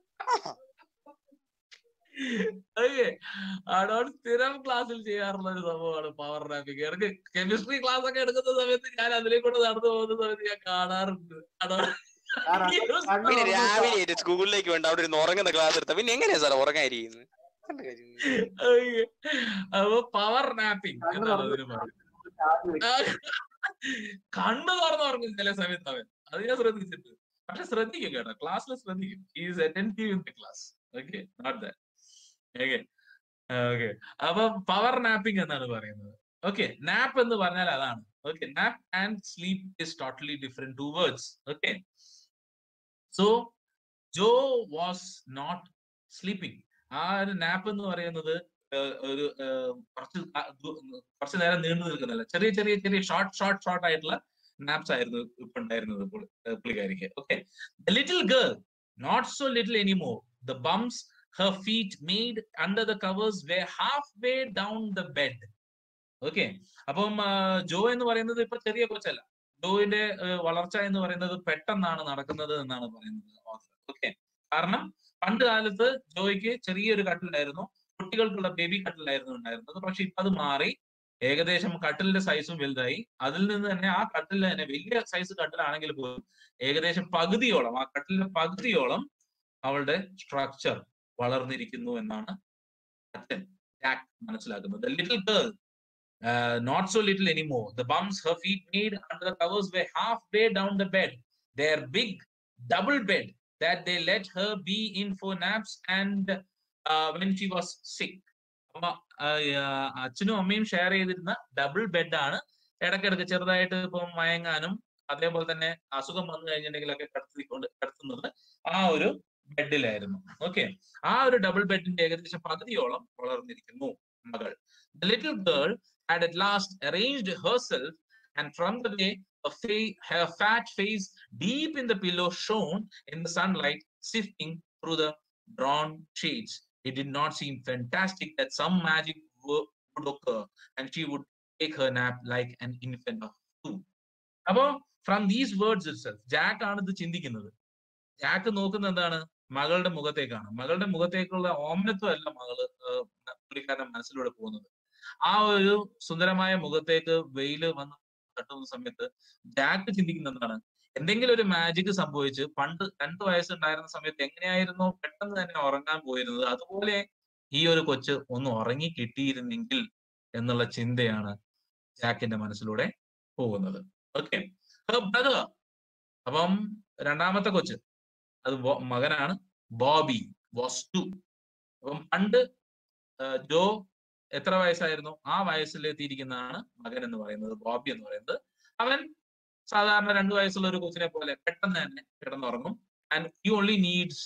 ഓക്കെ അഡോൺ സ്ഥിരം ക്ലാസ്സിൽ ചെയ്യാറുള്ള ഒരു സംഭവമാണ് പവർ നാപ്പിംഗ് എനിക്ക് കെമിസ്ട്രി ക്ലാസ് ഒക്കെ എടുക്കുന്ന സമയത്ത് ഞാൻ അതിലേക്കൂടെ നടന്നു പോകുന്ന സമയത്ത് ഞാൻ കാണാറുണ്ട് അഡോൺ സാർ, അത് കണ്ണ് പിന്നെ തുറന്ന് രാവിലെ ആയിട്ട് സ്കൂളിലേക്ക് വേണ്ട അവിടെ ഇരുന്ന് ഉറങ്ങുന്ന ക്ലാസ് എടുത്ത പിന്നെ എങ്ങനെയാ സാർ ഉറങ്ങാതിരിക്കുന്നത് നല്ല കാര്യം. Okay. അപ്പൊ പവർ നാപ്പിംഗ് കണ്ണ് എന്നാണ് തുറന്ന് അതിന് പറയുന്നത് ചാടി വെക്കും. ആ, കണ്ണ് തുറന്ന് ഉറങ്ങും ചില സമയത്ത് അവൻ അത് ഞാൻ ശ്രദ്ധിച്ചിട്ട് പക്ഷെ ശ്രദ്ധിക്കും കേട്ടോ ക്ലാസ്സിൽ ശ്രദ്ധിക്കും is attentive in the class okay note that okay okay അപ്പൊ പവർ നാപ്പിംഗ് എന്നാണ് പറയുന്നത് ഓക്കെ നാപ്പ് എന്ന് പറഞ്ഞാൽ അതാണ് okay nap and sleep is totally different two words okay so Jo was not sleeping ആ ഒരു നാപ്പ് എന്ന് പറയുന്നത് ഏഹ്, ഒരു ഏഹ്, കുറച്ച് ആ- ദു- കുറച്ച് നേരം നീണ്ടു നിൽക്കുന്നില്ല ചെറിയ ചെറിയ ചെറിയ ഷോർട്ട് ഷോർട്ട് ഷോർട്ട് ആയിട്ടുള്ള നാപ്സ് ആയിരുന്നു ഇപ്പൊ ഉണ്ടായിരുന്നത് പുള്ളി- ഏഹ് പുള്ളിക്കാരിക്ക് okay little girl not so little anymore the bumps her feet made under the covers way half way down the bed okay അപ്പം ആ, ജോ എന്ന് പറയുന്നത് ഇപ്പൊ ചെറിയ കൊച്ചല്ല ജോയിന്റെ ഏഹ്, വളർച്ച എന്ന് പറയുന്നത് പെട്ടെന്നാണ് നടക്കുന്നത് എന്നാണ് പറയുന്നത് ഓക്കെ കാരണം പണ്ട് കാലത്ത് ജോയ്ക്ക് ചെറിയൊരു കട്ടിലായിരുന്നു കുട്ടികൾക്കുള്ള ബേബി കട്ടിലായിരുന്നു ഉണ്ടായിരുന്നത് പക്ഷെ ഇപ്പൊ അത് മാറി ഏകദേശം കട്ടിലിന്റെ സൈസും വലുതായി അതിൽ നിന്ന് തന്നെ ആ കട്ടിലിൽ തന്നെ വലിയ സൈസ് കട്ടിലാണെങ്കിൽ പോലും ഏകദേശം പകുതിയോളം ആ കട്ടിലിന്റെ പകുതിയോളം അവളുടെ സ്ട്രക്ചർ വളർന്നിരിക്കുന്നു എന്നാണ് അച്ഛൻ ജാക്ക് മനസ്സിലാക്കുന്നത് little girl not so little anymore the bumps her feet made under the covers way half way down the bed their big double bed that they let her be in for naps and uh, when she was sick. അപ്പൊ ആഹ് അച്ഛനും അമ്മയും share ചെയ്തിരുന്ന double ബെഡാണ് ഇടയ്ക്കിടയ്ക്ക് ചെറുതായിട്ട് ഇപ്പം മയങ്ങാനും അതേപോലെ തന്നെ അസുഖം വന്നു കഴിഞ്ഞിട്ടുണ്ടെങ്കിലൊക്കെ കിടത്തിക്കൊണ്ട് കിടത്തുന്നത് ആ ഒരു ബെഡിലായിരുന്നു ഓക്കെ ആ ഒരു ഡബിൾ ബെഡിന്റെ ഏകദേശം പകുതിയോളം വളർന്നിരിക്കുന്നു മകൾ little girl had at last arranged herself and from the way a fa- her fat face deep in the pillow shone in the sunlight sifting through the drawn shades. It did not seem fantastic that some magic wo- would occur and she would take her nap like an infant of two. അപ്പോ from these words itself Jack ആണ് ഇത് ചിന്തിക്കുന്നത് Jack നോക്കുന്നത് എന്താണ് മകളുടെ മുഖത്തേക്കാണ് മകളുടെ മുഖത്തേക്കുള്ള ഓമനത്വം അല്ല മകള് ഏഹ്, പുള്ളിക്കാരന്റെ മനസ്സിലൂടെ പോകുന്നത് ആ ഒരു സുന്ദരമായ മുഖത്തേക്ക് വെയില് വന്ന് തട്ടുന്ന സമയത്ത് ജാക്ക് ചിന്തിക്കുന്നത് എന്താണ് എന്തെങ്കിലും ഒരു മാജിക് സംഭവിച്ച് പണ്ട് രണ്ട് വയസ്സുണ്ടായിരുന്ന സമയത്ത് എങ്ങനെയായിരുന്നോ പെട്ടെന്ന് തന്നെ ഉറങ്ങാൻ പോയിരുന്നത് അതുപോലെ ഈ ഒരു കൊച്ച് ഒന്ന് ഉറങ്ങി കിട്ടിയിരുന്നെങ്കിൽ എന്നുള്ള ചിന്തയാണ് ജാക്കിന്റെ മനസ്സിലൂടെ പോകുന്നത് ഓക്കെ ബ്രദർ അപ്പം രണ്ടാമത്തെ കൊച്ച് അത് ബോ- മകനാണ് ബോബി വാസ് ടു അപ്പം പണ്ട് ആ, ജോ എത്ര വയസ്സായിരുന്നു ആ വയസ്സിലെത്തിയിരിക്കുന്നതാണ് മകൻ എന്ന് പറയുന്നത് ബോബി എന്ന് പറയുന്നത് അവൻ സാധാരണ രണ്ട് വയസ്സുള്ള ഒരു കൊച്ചിനെ പോലെ പെട്ടെന്ന് തന്നെ കിടന്നുറങ്ങും and you only needs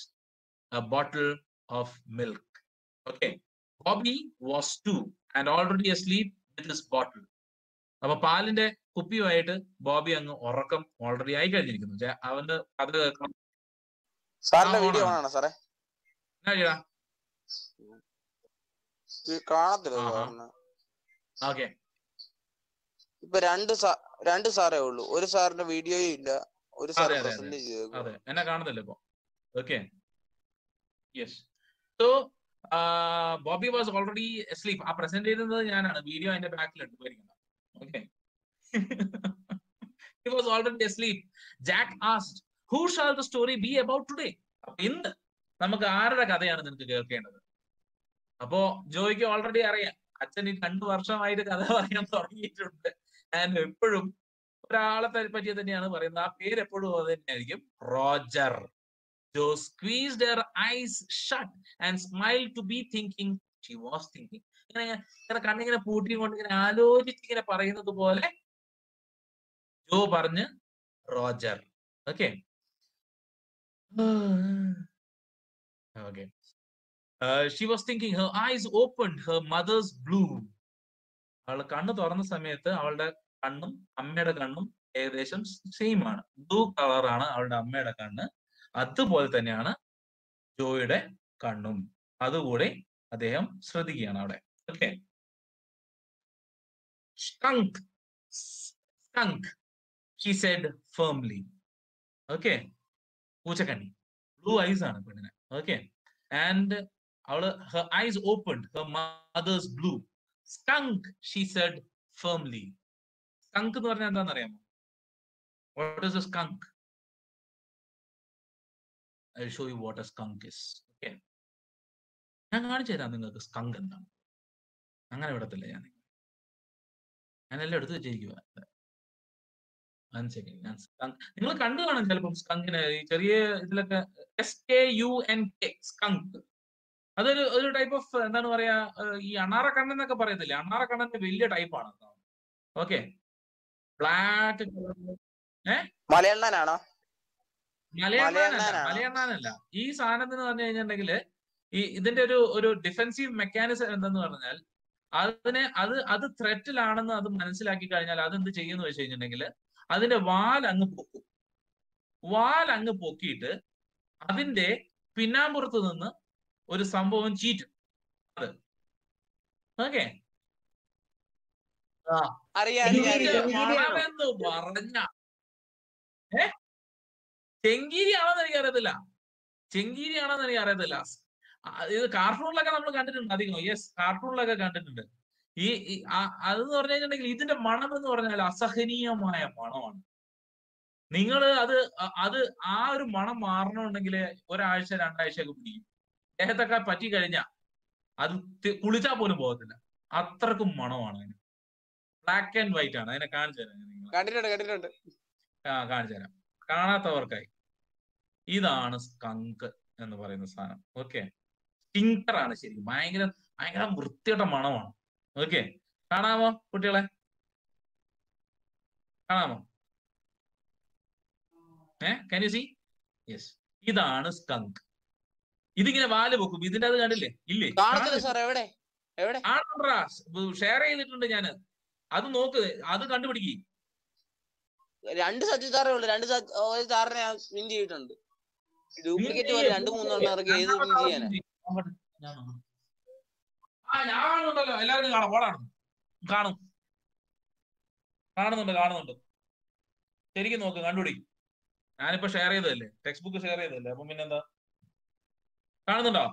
a bottle of milk okay Bobby was two and already sleep with this bottle അപ്പൊ പാലിന്റെ കുപ്പിയുമായിട്ട് ബോബി അങ്ങ് ഉറക്കം ഓൾറെഡി ആയി കഴിഞ്ഞിരിക്കുന്നു ജെ- അവന് കഥ കേൾക്കണം സാറിന്റെ ആ, വീഡിയോ ഓണാണ്. കാണാണോ സാറേ എന്നാ ചെയ്യടാ ഇത് കാണത്തില്ല ആഹാ. സാറിന് ഓക്കെ ഇപ്പൊ രണ്ട് സാ രണ്ട് സാറേ ഉള്ളൂ ഒരു സാറിന്റെ വീഡിയോയും ഇല്ല ഒരു സാർ അതെ, അതെ, പ്രസന്റ് ചെയ്തേക്കും അതെ എന്നെ കാണുന്നില്ല ഇപ്പൊ okay yes so Bobby was already sleep ആ പ്രസന്റ് ചെയ്യുന്നത് ഞാനാണ് വീഡിയോ അതിന്റെ ബാക്കിലുണ്ട് പോയിരിക്കുന്നത് okay he was already asleep jack asked who shall the story be about today അപ്പൊ ഇന്ന് നമുക്ക് ആരുടെ കഥയാണ് നിനക്ക് കേൾക്കേണ്ടത് അപ്പോ ജോയ്ക്ക് ഓൾറെഡി അറിയാം അച്ഛൻ ഈ രണ്ടു വർഷമായിട്ട് കഥ പറയാൻ തുടങ്ങിയിട്ടുണ്ട് ആൻഡ് എപ്പോഴും ഒരാളെ ത- പറ്റി തന്നെയാണ് പറയുന്നത് ആ പേര് എപ്പോഴും അത് തന്നെയായിരിക്കും Roger Jo squeezed her eyes shut and smiled to be thinking she was thinking ഇങ്ങനെ ഇങ്ങനെ കണ്ണിങ്ങനെ പൂട്ടിയും കൊണ്ട് ഇങ്ങനെ ആലോചിച്ച് ഇങ്ങനെ പറയുന്നത് പോലെ ജോ പറഞ്ഞ് Roger okay okay she was thinking her eyes open her mother's blue അവൾ കണ്ണ് തുറന്ന സമയത്ത് അവളുടെ കണ്ണും അമ്മയുടെ കണ്ണും ഏകദേശം സെയിം ആണ് ബ്ലൂ കളറാണ് അവളുടെ അമ്മയുടെ കണ്ണ് അതുപോലെ തന്നെയാണ് ജോയുടെ കണ്ണും അതുകൂടെ അദ്ദേഹം ശ്രദ്ധിക്കുകയാണ് അവിടെ okay skunk skunk she said firmly okay പൂച്ചക്കണ്ണി ബ്ലൂ ഐസ് ആണ് പെണ്ണിന് ഓക്കെ ആൻഡ് അവള് her eyes opened her mother's blue skunk she said firmly skunk എന്ന് പറഞ്ഞാൽ എന്താണെന്ന് അറിയാമോ what is a skunk I'll show you what a skunk is okay ഞാൻ കാണിച്ചു തരാം നിങ്ങൾക്ക് skunk എന്താണ് അങ്ങനെ വിടത്തില്ല ഞാൻ ഞാനെല്ലാം എടുത്തു വെച്ചിരിക്കുക വൺ സെക്കൻഡ് ഞാൻ skunk നിങ്ങൾ കണ്ടു കാണും ചിലപ്പം സ്കങ്കിനെ ഈ ചെറിയ ഇതിലൊക്കെ S K U N K skunk അതൊരു ഒരു ടൈപ്പ് ഓഫ് എന്താണ് പറയാ ഏഹ് ഈ അണാറ കണ്ണൻ എന്നൊക്കെ പറയത്തില്ലേ അണാറ കണ്ണന്റെ വലിയ ടൈപ്പാണ് ഓക്കെ ബ്ലാക്ക് മലയണ്ണനാണോ മലയണ്ണാനല്ല മലയണ്ണാനാണോ? മലയണ്ണാനല്ല ഈ സാധനത്തിന് പറഞ്ഞു കഴിഞ്ഞിട്ടുണ്ടെങ്കിൽ ഈ ഇതിന്റെ ഒരു ഒരു ഡിഫെൻസീവ് മെക്കാനിസം എന്തെന്ന് പറഞ്ഞാൽ അതിനെ അത് അത് ത്രെറ്റിലാണെന്ന് അത് മനസ്സിലാക്കി കഴിഞ്ഞാൽ അത് എന്ത് ചെയ്യുന്നു വെച്ച് കഴിഞ്ഞിട്ടുണ്ടെങ്കിൽ അതിന്റെ വാൽ അങ്ങ് പൊക്കും വാൽ അങ്ങ് പൊക്കിയിട്ട് അതിന്റെ പിന്നാമ്പുറത്ത് നിന്ന് ഒരു സംഭവം ചീറ്റും അത് ഓക്കെ അറിയാം അറിയാം അറിയാം മണമെന്ന് പറഞ്ഞ ഏ ചെങ്കീരി ആണെന്ന് എനിക്ക് അറിയത്തില്ല ചെങ്കീരി ആണെന്ന് എനിക്ക് അറിയത്തില്ല ആ, ഇത് കാർട്ടൂണിലൊക്കെ നമ്മൾ കണ്ടിട്ടുണ്ട് അധികം യെസ് കാർട്ടൂണിലൊക്കെ കണ്ടിട്ടുണ്ട് ഈ ഈ ആ- അതെന്ന് പറഞ്ഞു കഴിഞ്ഞിട്ടുണ്ടെങ്കിൽ ഇതിന്റെ മണം എന്ന് പറഞ്ഞാൽ അസഹനീയമായ മണമാണ് നിങ്ങൾ അത് അ- അത് ആ ഒരു മണം മാറണമെന്നുണ്ടെങ്കിൽ ഒരാഴ്ച രണ്ടാഴ്ച ഒക്കെ പിടിക്കും ദേഹത്തൊക്കെ പറ്റി കഴിഞ്ഞാൽ അത് തി- കുളിച്ചാൽ പോലും പോകത്തില്ല അത്രക്കും മണമാണ് അതിന് ബ്ലാക്ക് ആൻഡ് വൈറ്റ് ആണ് അതിനെ കാണിച്ചു തരാം നിങ്ങൾ കണ്ടിട്ടുണ്ട് കണ്ടിട്ടുണ്ട് ആ കാണിച്ചു തരാം കാണാത്തവർക്കായി ഇതാണ് സ്കങ്ക് എന്ന് പറയുന്ന സാധനം ഓക്കെ സ്റ്റിങ്കർ ആണ് ശരിക്കും ഭയങ്കര ഭയങ്കര വൃത്തിയുടെ മണമാണ് ഓക്കെ കാണാമോ കുട്ടികളെ കാണാമോ uh can you see yes ഇതാണ് സ്കങ്ക് ഇതിങ്ങനെ വാല് പൊക്കും ഇതിന്റെ അത് കണ്ടില്ലേ ഇല്ലേ കാണത്തില്ല സാർ എവിടെ എവിടെ ആണോടാ ഷെയർ ചെയ്തിട്ടുണ്ട് ഞാന് അത് നോക്ക് അത് കണ്ടുപിടിക്ക് രണ്ട് സബ്ജക്ട് സാറേ ഉള്ളു രണ്ട് സബ്ജ- ഒരു സാറിനെ ഞാൻ വിൻ ചെയ്തിട്ടുണ്ട് ഡ്യൂപ്ലിക്കേറ്റ് പോലെ രണ്ട് മൂന്നെണ്ണം ഇറക്കി ഏത് വിൻ ചെയ്യാനാ നോക്കട്ടെ, ഞാൻ നോക്കാം. ആ ഞാൻ കാണുന്നുണ്ടല്ലോ എല്ലാവരും കാണാം ഓടാണ് കാണും കാണുന്നുണ്ട് കാണുന്നുണ്ട് ശരിക്കും നോക്ക് കണ്ടുപിടി ഞാനിപ്പോ ഷെയർ ചെയ്തതല്ലേ ടെക്സ്റ്റ് ബുക്ക് ഷെയർ ചെയ്തതല്ലേ അപ്പം പിന്നെന്താ കാണുന്നുണ്ടോ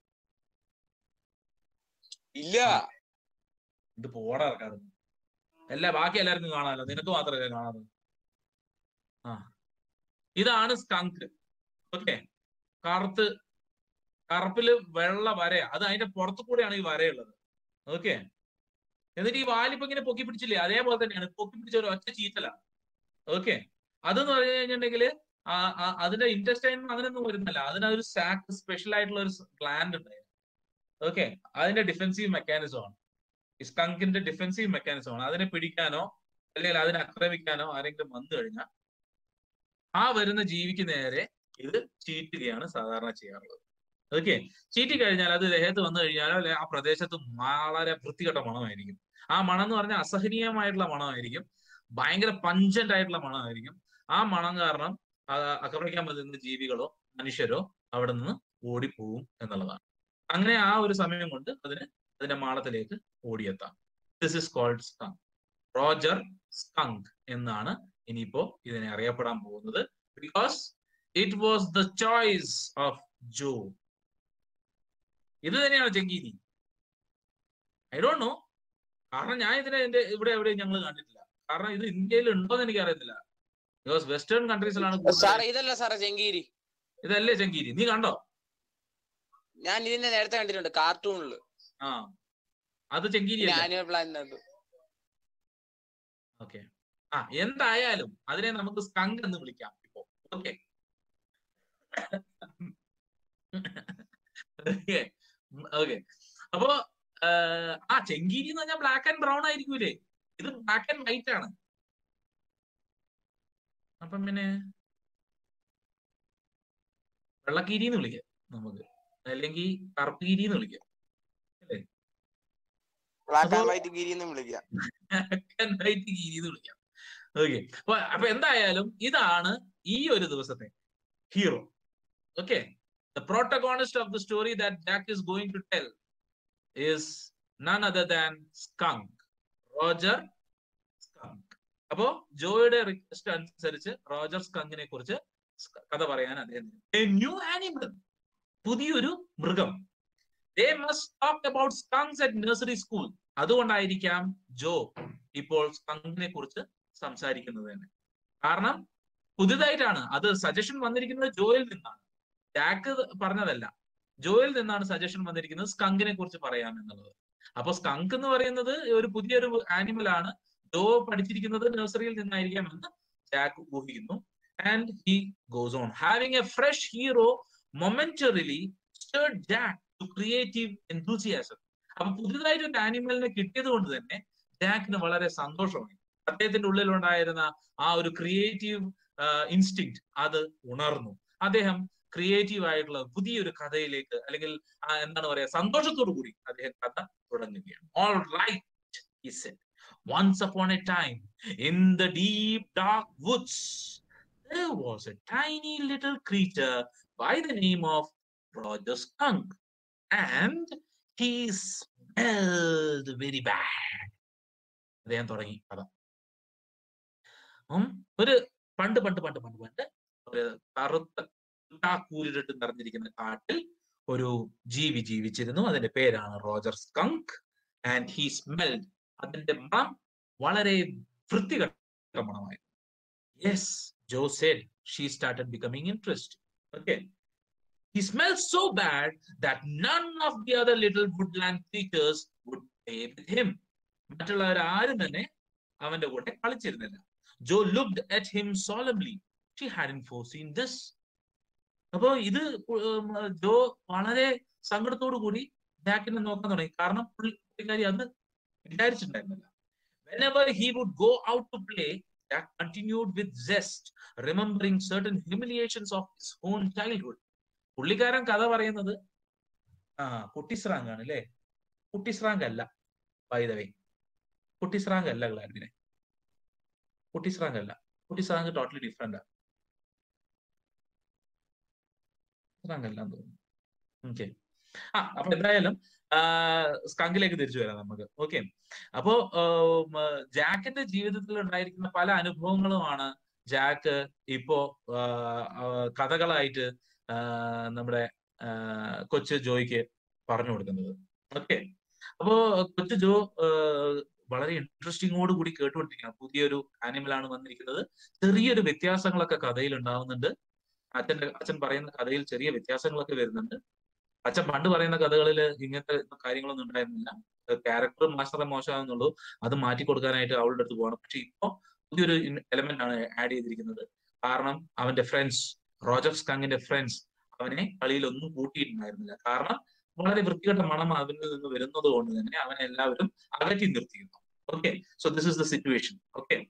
ഇല്ല ഇത് പോടാ ഇറക്കാറ് എല്ലാ ബാക്കി എല്ലാവർക്കും കാണാമല്ലോ നിനക്ക് മാത്രമല്ലേ കാണാറ് ആ ഇതാണ് സ്കങ്ക് ഓക്കെ കറുത്ത് കറുപ്പില് വെള്ള വര അത് അതിന്റെ പുറത്തു കൂടെയാണ് ഈ വരയുള്ളത് ഓക്കെ എന്നിട്ട് ഈ വാലിപ്പോ ഇങ്ങനെ പൊക്കി പിടിച്ചില്ലേ അതേപോലെ തന്നെയാണ് പൊക്കി പിടിച്ച ഒരു ഒറ്റ ചീറ്റല ഓക്കെ അതെന്ന് പറഞ്ഞു കഴിഞ്ഞിട്ടുണ്ടെങ്കിൽ അതിന്റെ ഇൻറ്റസ്റ്റൈൻ അങ്ങനെയൊന്നും വരുന്നില്ല അതിനൊരു സാക്ക് സ്പെഷ്യൽ ആയിട്ടുള്ള ഒരു ഗ്ലാൻഡ് ഉണ്ട് ഓക്കെ അതിന്റെ ഡിഫെൻസീവ് മെക്കാനിസം ആണ് ഈ സ്കങ്കിന്റെ ഡിഫെൻസീവ് മെക്കാനിസം ആണ് അതിനെ പിടിക്കാനോ അല്ലെങ്കിൽ അതിനെ ആക്രമിക്കാനോ ആരെങ്കിലും വന്നു കഴിഞ്ഞാൽ ആ വരുന്ന ജീവിക്ക് നേരെ ഇത് ചീറ്റുകയാണ് സാധാരണ ചെയ്യാറുള്ളത് ഓക്കെ ചീറ്റി കഴിഞ്ഞാൽ അത് ദേഹത്ത് വന്നു കഴിഞ്ഞാലോ അല്ലെ ആ പ്രദേശത്ത് വളരെ വൃത്തികെട്ട മണമായിരിക്കും ആ മണം എന്ന് പറഞ്ഞാൽ അസഹനീയമായിട്ടുള്ള മണമായിരിക്കും ഭയങ്കര പഞ്ചന്റ് ആയിട്ടുള്ള മണമായിരിക്കും ആ മണം കാരണം ആ ആക്രമിക്കാൻ പറ്റുന്ന ജീവികളോ മനുഷ്യരോ അവിടെ നിന്ന് ഓടിപ്പോവും എന്നുള്ളതാണ് അങ്ങനെ ആ ഒരു സമയം കൊണ്ട് അതിന് അതിന്റെ മാളത്തിലേക്ക് ഓടിയെത്താം this is called skunk Roger skunk എന്നാണ് ഇനിയിപ്പോ ഇതിനെ അറിയപ്പെടാൻ പോകുന്നത് because it was the choice of Jo ഇത് തന്നെയാണ് ചെങ്കീരി ഐ ഡോണ്ട് നോ കാരണം ഞാൻ ഇതിനെ എന്റെ ഇവിടെ എവിടെയും ഞങ്ങൾ കണ്ടിട്ടില്ല കാരണം ഇത് ഇന്ത്യയിൽ ഉണ്ടോ എന്ന് എനിക്ക് അറിയത്തില്ല ബിക്കോസ് വെസ്റ്റേൺ കൺട്രീസിലാണ് സാറേ ഇതല്ല സാറേ ചെങ്കീരി ഇതല്ലേ ചെങ്കീരി നീ കണ്ടോ ഞാൻ ഇതിന്റെ നേരത്തെ കണ്ടിട്ടുണ്ട് കാർട്ടൂണില് ആ അത് ചെങ്കീരി അല്ല ആനുവൽ പ്ലാനിനകത്ത് ഓക്കെ ആ എന്തായാലും അതിനെ നമുക്ക് സ്കങ്ക് എന്ന് വിളിക്കാം ഇപ്പോ ഓക്കെ ഓക്കെ അപ്പോ ആഹ്, ആ ചെങ്കീരി എന്ന് പറഞ്ഞാൽ ബ്ലാക്ക് ആൻഡ് ബ്രൗൺ ആയിരിക്കൂലേ ഇത് ബ്ലാക്ക് ആൻഡ് വൈറ്റ് ആണ് അപ്പം പിന്നെ വെള്ളക്കീരി എന്ന് വിളിക്കാം നമുക്ക് അല്ലെങ്കിൽ കറുപ്പീരി എന്ന് വിളിക്കാം അല്ലേ ബ്ലാക്ക് അപ്പൊ- ആൻഡ് വൈറ്റ് ഗിരി എന്നും വിളിക്കാം വൈറ്റ് ഗീരി എന്ന് വിളിക്കാം ഓക്കെ അപ്പൊ അപ്പൊ എന്തായാലും ഇതാണ് ഈ ഒരു ദിവസത്തെ hero okay the protagonist of the story that Jack is going to tell is none other than skunk Roger skunk അപ്പോ ജോയുടെ റിക്വസ്റ്റ് അനുസരിച്ച് റോജർ സ്കങ്കിനെ കുറിച്ച് സ് കഥ പറയാൻ അദ്ദേഹം ന്യൂ ആനിമൽ പുതിയൊരു മൃഗം they must talk about skunks at nursery school അതുകൊണ്ടായിരിക്കാം ജോ ഇപ്പോൾ സ്കങ്കിനെ കുറിച്ച് സംസാരിക്കുന്നത് തന്നെ കാരണം പുതിയതായിട്ടാണ് അത് സജഷൻ വന്നിരിക്കുന്നത് ജോയിൽ നിന്നാണ് ജാക്ക് പറഞ്ഞതല്ല ജോയിൽ നിന്നാണ് സജഷൻ വന്നിരിക്കുന്നത് സ്കങ്കിനെ കുറിച്ച് പറയാം എന്നുള്ളത് അപ്പൊ സ്കങ്ക് എന്ന് പറയുന്നത് ഒരു പുതിയൊരു ആനിമൽ ആണ് ജോ പഠിച്ചിരിക്കുന്നത് നഴ്സറിയിൽ നിന്നായിരിക്കാം എന്ന് ജാക്ക് ഊഹിക്കുന്നു and he goes on having a fresh hero momentarily stared Jack to creative enthusiasm അപ്പൊ പുതിയതായിട്ട് ഒരു ആനിമലിനെ കിട്ടിയത് കൊണ്ട് തന്നെ ജാക്കിന് വളരെ സന്തോഷമായി അദ്ദേഹത്തിന്റെ ഉള്ളിലുണ്ടായിരുന്ന ആ ഒരു ക്രിയേറ്റീവ് ഇൻസ്റ്റിങ് അത് ഉണർന്നു അദ്ദേഹം ക്രിയേറ്റീവ് ആയിട്ടുള്ള പുതിയൊരു കഥയിലേക്ക് അല്ലെങ്കിൽ ആ, എന്താണ് പറയാ സന്തോഷത്തോടു കൂടി അദ്ദേഹം കഥ തുടങ്ങുകയാണ് all right he said once upon a time in the deep dark woods there was a tiny little creature by the name of Roger Skunk and he smelled very bad അദ്ദേഹം തുടങ്ങി കഥ ഉം, ഒരു പണ്ട് പണ്ട് പണ്ട് പണ്ട് പണ്ട് ഒരു കറുത്ത കൂരിട്ട് നിറഞ്ഞിരിക്കുന്ന കാട്ടിൽ ഒരു ജീവി ജീവിച്ചിരുന്നു അതിന്റെ പേരാണ് Roger skunk and he smelled അതിന്റെ മണം വളരെ വൃത്തികെട്ട മണമായിരുന്നു yes Jo said she started becoming interest okay He smelled so bad that none of the other little woodland creatures would play with him. മറ്റുള്ളവർ ആരും തന്നെ അവന്റെ കൂടെ കളിച്ചിരുന്നില്ല Jo looked at him solemnly she had foreseen this അപ്പോ ഇത് ഉം, ജോ വളരെ സങ്കടത്തോടു കൂടി ജാക്കിനെ നോക്കാൻ തുടങ്ങി കാരണം പുള്ളി- പുള്ളിക്കാരി അന്ന് വിചാരിച്ചിട്ടുണ്ടായിരുന്നില്ല whenever he would go out to play Jack continued with zest remembering certain humiliations of his own childhood പുള്ളിക്കാരൻ കഥ പറയുന്നത് ആ കുട്ടിസ്രാങ്ക് ആണ് അല്ലേ കുട്ടിസ്രാങ്ക് അല്ല വൈദവേ കുട്ടിസ്രാങ്ക് അല്ല ഗ്ലാഡിനെ കുട്ടിസ്രാങ്ക് അല്ല കുട്ടിസ്രാങ്ക് ടോട്ടലി ഡിഫറെന്റ് ആണ് സ്രാങ്ക് അല്ല എന്ന് തോന്നുന്നു ഓക്കെ ആ അപ്പൊ എന്തായാലും സ്കങ്കിലേക്ക് തിരിച്ചു വരാം നമുക്ക് ഓക്കെ അപ്പോ ഉം, ജാക്കിന്റെ ജീവിതത്തിൽ ഉണ്ടായിരിക്കുന്ന പല അനുഭവങ്ങളുമാണ് ജാക്ക് ഇപ്പോ ആ, ആ, കഥകളായിട്ട് ആ, നമ്മുടെ ആ, കൊച്ചു ജോയ്ക്ക് പറഞ്ഞു കൊടുക്കുന്നത് ഓക്കെ അപ്പോ കൊച്ചു ജോ ആ, വളരെ ഇൻട്രസ്റ്റിങ്ങോട് കൂടി കേട്ടുകൊണ്ടിരിക്കുകയാണ് പുതിയൊരു ആനിമൽ ആണ് വന്നിരിക്കുന്നത് ചെറിയൊരു വ്യത്യാസങ്ങളൊക്കെ കഥയിൽ ഉണ്ടാവുന്നുണ്ട് അച്ഛന്റെ അച്ഛൻ പറയുന്ന കഥയിൽ ചെറിയ വ്യത്യാസങ്ങളൊക്കെ വരുന്നുണ്ട് അച്ഛൻ പണ്ട് പറയുന്ന കഥകളിൽ ഇങ്ങനത്തെ കാര്യങ്ങളൊന്നും ഉണ്ടായിരുന്നില്ല ക്യാരക്ടർ മാസ്റ്ററെ മോശമാകുന്നുള്ളൂ അത് മാറ്റി കൊടുക്കാനായിട്ട് അവളുടെ അടുത്ത് പോകണം പക്ഷെ ഇപ്പോ പുതിയൊരു എലമെന്റ് ആണ് ആഡ് ചെയ്തിരിക്കുന്നത് കാരണം അവന്റെ ഫ്രണ്ട്സ് റോജർ സ്കങ്ങിന്റെ ഫ്രണ്ട്സ് അവനെ കളിയിൽ ഒന്നും കൂട്ടിയിട്ടുണ്ടായിരുന്നില്ല കാരണം വളരെ വൃത്തികെട്ട മണം അവനിൽ നിന്ന് വരുന്നത് കൊണ്ട് തന്നെ അവനെ എല്ലാവരും അകറ്റി നിർത്തിയിരുന്നു okay so this is the situation okay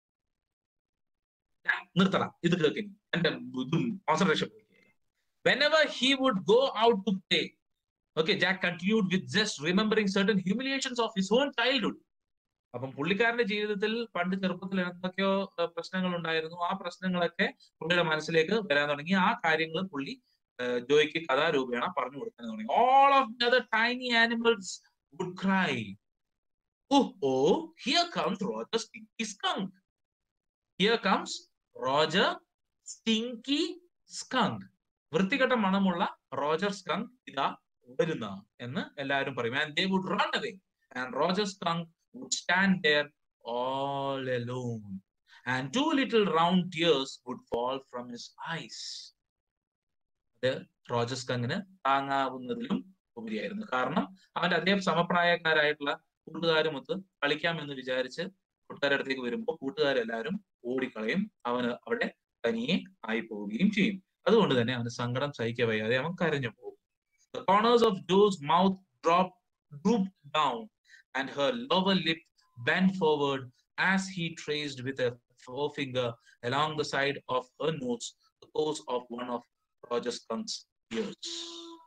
നിർത്തണം ഇത് കേൾക്കുന്നു എന്റെ ഇതും concentration whenever he would go out to play okay jack continued with just remembering certain humiliations of his own childhood അപ്പം പുള്ളിക്കാരന്റെ ജീവിതത്തിൽ പണ്ട് ചെറുപ്പത്തിൽ എന്തൊക്കെയോ ഏഹ്, പ്രശ്നങ്ങൾ ഉണ്ടായിരുന്നു ആ പ്രശ്നങ്ങളൊക്കെ പുള്ളിയുടെ മനസ്സിലേക്ക് വരാൻ തുടങ്ങി ആ കാര്യങ്ങൾ പുള്ളി ഏഹ്, ജോയ്ക്ക് കഥാരൂപേണ പറഞ്ഞു കൊടുക്കാൻ തുടങ്ങി all of the other tiny animals would cry oh oh here comes Roger stinky skunk here comes Roger stinky skunk വൃത്തികെട്ട മണമുള്ള റോജർ സ്കങ്ക് ഇതാ വരുന്ന എന്ന് എല്ലാവരും പറയും and they would run away and Roger skunk would stand there all alone and two little round tears would fall from his eyes അത് Roger സ്കങ്ങിന് താങ്ങാവുന്നതിലും ഉപരിയായിരുന്നു കാരണം അവന്റെ അതേ സമപ്രായക്കാരായിട്ടുള്ള കൂട്ടുകാരുമൊത്ത് കളിക്കാമെന്ന് വിചാരിച്ച് കൂട്ടുകാരുടെ അടുത്തേക്ക് വരുമ്പോൾ കൂട്ടുകാരെല്ലാവരും ഓടിക്കളയും അവന് അവിടെ തനിയെ ആയി പോവുകയും ചെയ്യും അതുകൊണ്ട് തന്നെ അവന് സങ്കടം സഹിക്ക വയ്യാതെ അവൻ കരഞ്ഞു പോകും The corners of Joe's mouth dropped, drooped down, and her lower lip bent forward as he traced with a forefinger along the side of her nose the course of one of Roger Skunk's ears.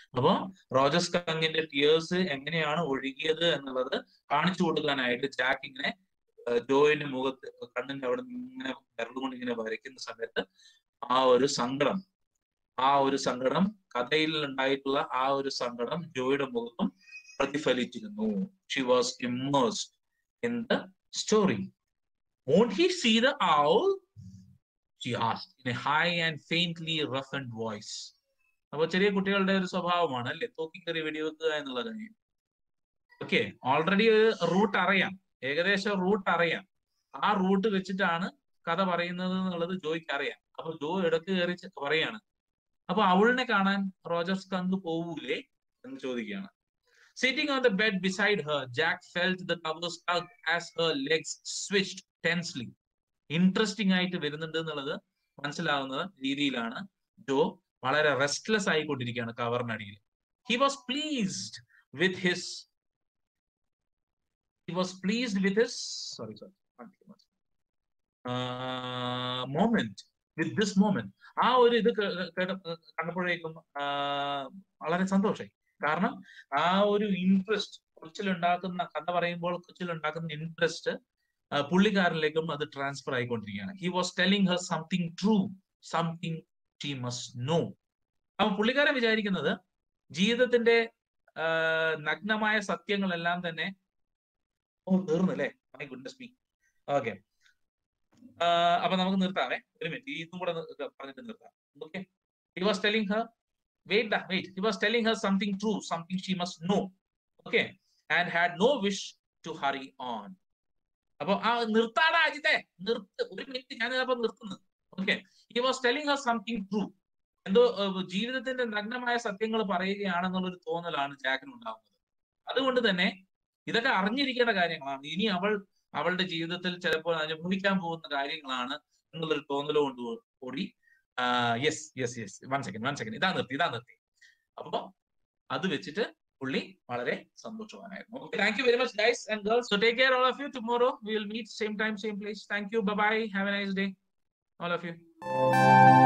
അപ്പൊ Rojas കങ്ങിന്റെ tears എങ്ങനെയാണ് ഒഴുകിയത് എന്നുള്ളത് കാണിച്ചു കൊടുക്കാനായിട്ട് Jack ഇങ്ങനെ ഏഹ്, ജോയിന്റെ മുഖത്ത് കണ്ണിന്റെ അവിടെ നിന്ന് ഇങ്ങനെ വിരലുകൊണ്ട് ഇങ്ങനെ വരയ്ക്കുന്ന സമയത്ത് ആ ഒരു സങ്കടം ആ ഒരു സങ്കടം കഥയിൽ ഉണ്ടായിട്ടുള്ള ആ ഒരു സങ്കടം ജോയുടെ മുഖത്തും പ്രതിഫലിച്ചിരുന്നു she was immersed in the story won't he see the owl she asked in a high and faintly roughened voice അപ്പൊ ചെറിയ കുട്ടികളുടെ ഒരു സ്വഭാവമാണ് അല്ലെ തോക്കിക്കറി വെടിവെക്കുക എന്നുള്ള കാര്യം ഓക്കെ ഓൾറെഡി റൂട്ട് അറിയാം ഏകദേശം റൂട്ട് അറിയാം ആ റൂട്ട് വെച്ചിട്ടാണ് കഥ പറയുന്നത് എന്നുള്ളത് ജോയ്ക്ക് അറിയാം അപ്പൊ ജോ ഇടക്ക് കയറി ചെ- പറയാണ് അപ്പൊ അവളിനെ കാണാൻ റോജർസ് കങ്ക് പോവൂലേ എന്ന് ചോദിക്കുകയാണ് sitting on the bed beside her Jack felt the covers tug as her legs switched tensely interesting ആയിട്ട് വരുന്നുണ്ട് എന്നുള്ളത് മനസ്സിലാവുന്ന രീതിയിലാണ് ജോ വളരെ റെസ്റ്റ്ലെസ് ആയിക്കൊണ്ടിരിക്കുകയാണ് കവറിനടിയിൽ he was pleased with his he was pleased with his sorry sorry moment with this moment ആ ഒരു ഇത് കേ- കേട്ട കണ്ടപ്പോഴേക്കും ആ, വളരെ സന്തോഷമായി കാരണം ആ ഒരു ഇൻട്രസ്റ്റ് കൊച്ചിലുണ്ടാക്കുന്ന കഥ പറയുമ്പോൾ കൊച്ചിലുണ്ടാക്കുന്ന ഇൻട്രസ്റ്റ് പുള്ളിക്കാരിലേക്കും അത് ട്രാൻസ്ഫർ ആയിക്കൊണ്ടിരിക്കുകയാണ് he was telling her something true something she must know അപ്പൊ പുള്ളിക്കാരൻ വിചാരിക്കുന്നത് ജീവിതത്തിന്റെ ആ, നഗ്നമായ സത്യങ്ങളെല്ലാം തന്നെ ഓ തീർന്നല്ലേ മൈ ഗുഡ്നസ് മീ ഓക്കെ അപ്പൊ നമുക്ക് നിർത്താവേ ഒരു മിനിറ്റ് ഇതും കൂടെ നി- ഇത് പറഞ്ഞിട്ട് നിർത്താം okay he was telling her wait wait he was telling her something true something she must know okay and had no wish to hurry on അപ്പൊ ആ നിർത്താടാ അജിത്തെ നിർത്ത് ഒരു മിനിറ്റ് ഞാൻ അപ്പൊ നിർത്തുന്നു okay he was telling her something true എന്തോ ഏഹ്, ജീവിതത്തിന്റെ നഗ്നമായ സത്യങ്ങൾ പറയുകയാണെന്നുള്ളൊരു തോന്നലാണ് ജാക്കിന് ഉണ്ടാവുന്നത് അതുകൊണ്ട് തന്നെ ഇതൊക്കെ അറിഞ്ഞിരിക്കേണ്ട കാര്യങ്ങളാണ് ഇനി അവൾ അവളുടെ ജീവിതത്തിൽ ചിലപ്പോൾ അനുഭവിക്കാൻ പോകുന്ന കാര്യങ്ങളാണ് എന്നുള്ളൊരു തോന്നൽ കൊണ്ട് കൂടി yes yes yes one second one second ഇതാ നിർത്തി ഇതാ നിർത്തി അപ്പൊ അത് വെച്ചിട്ട് പുള്ളി വളരെ സന്തോഷവാനായിരുന്നു thank you very much guys and girls so take care all of you tomorrow we will meet same time same place thank you bye have a nice day all of U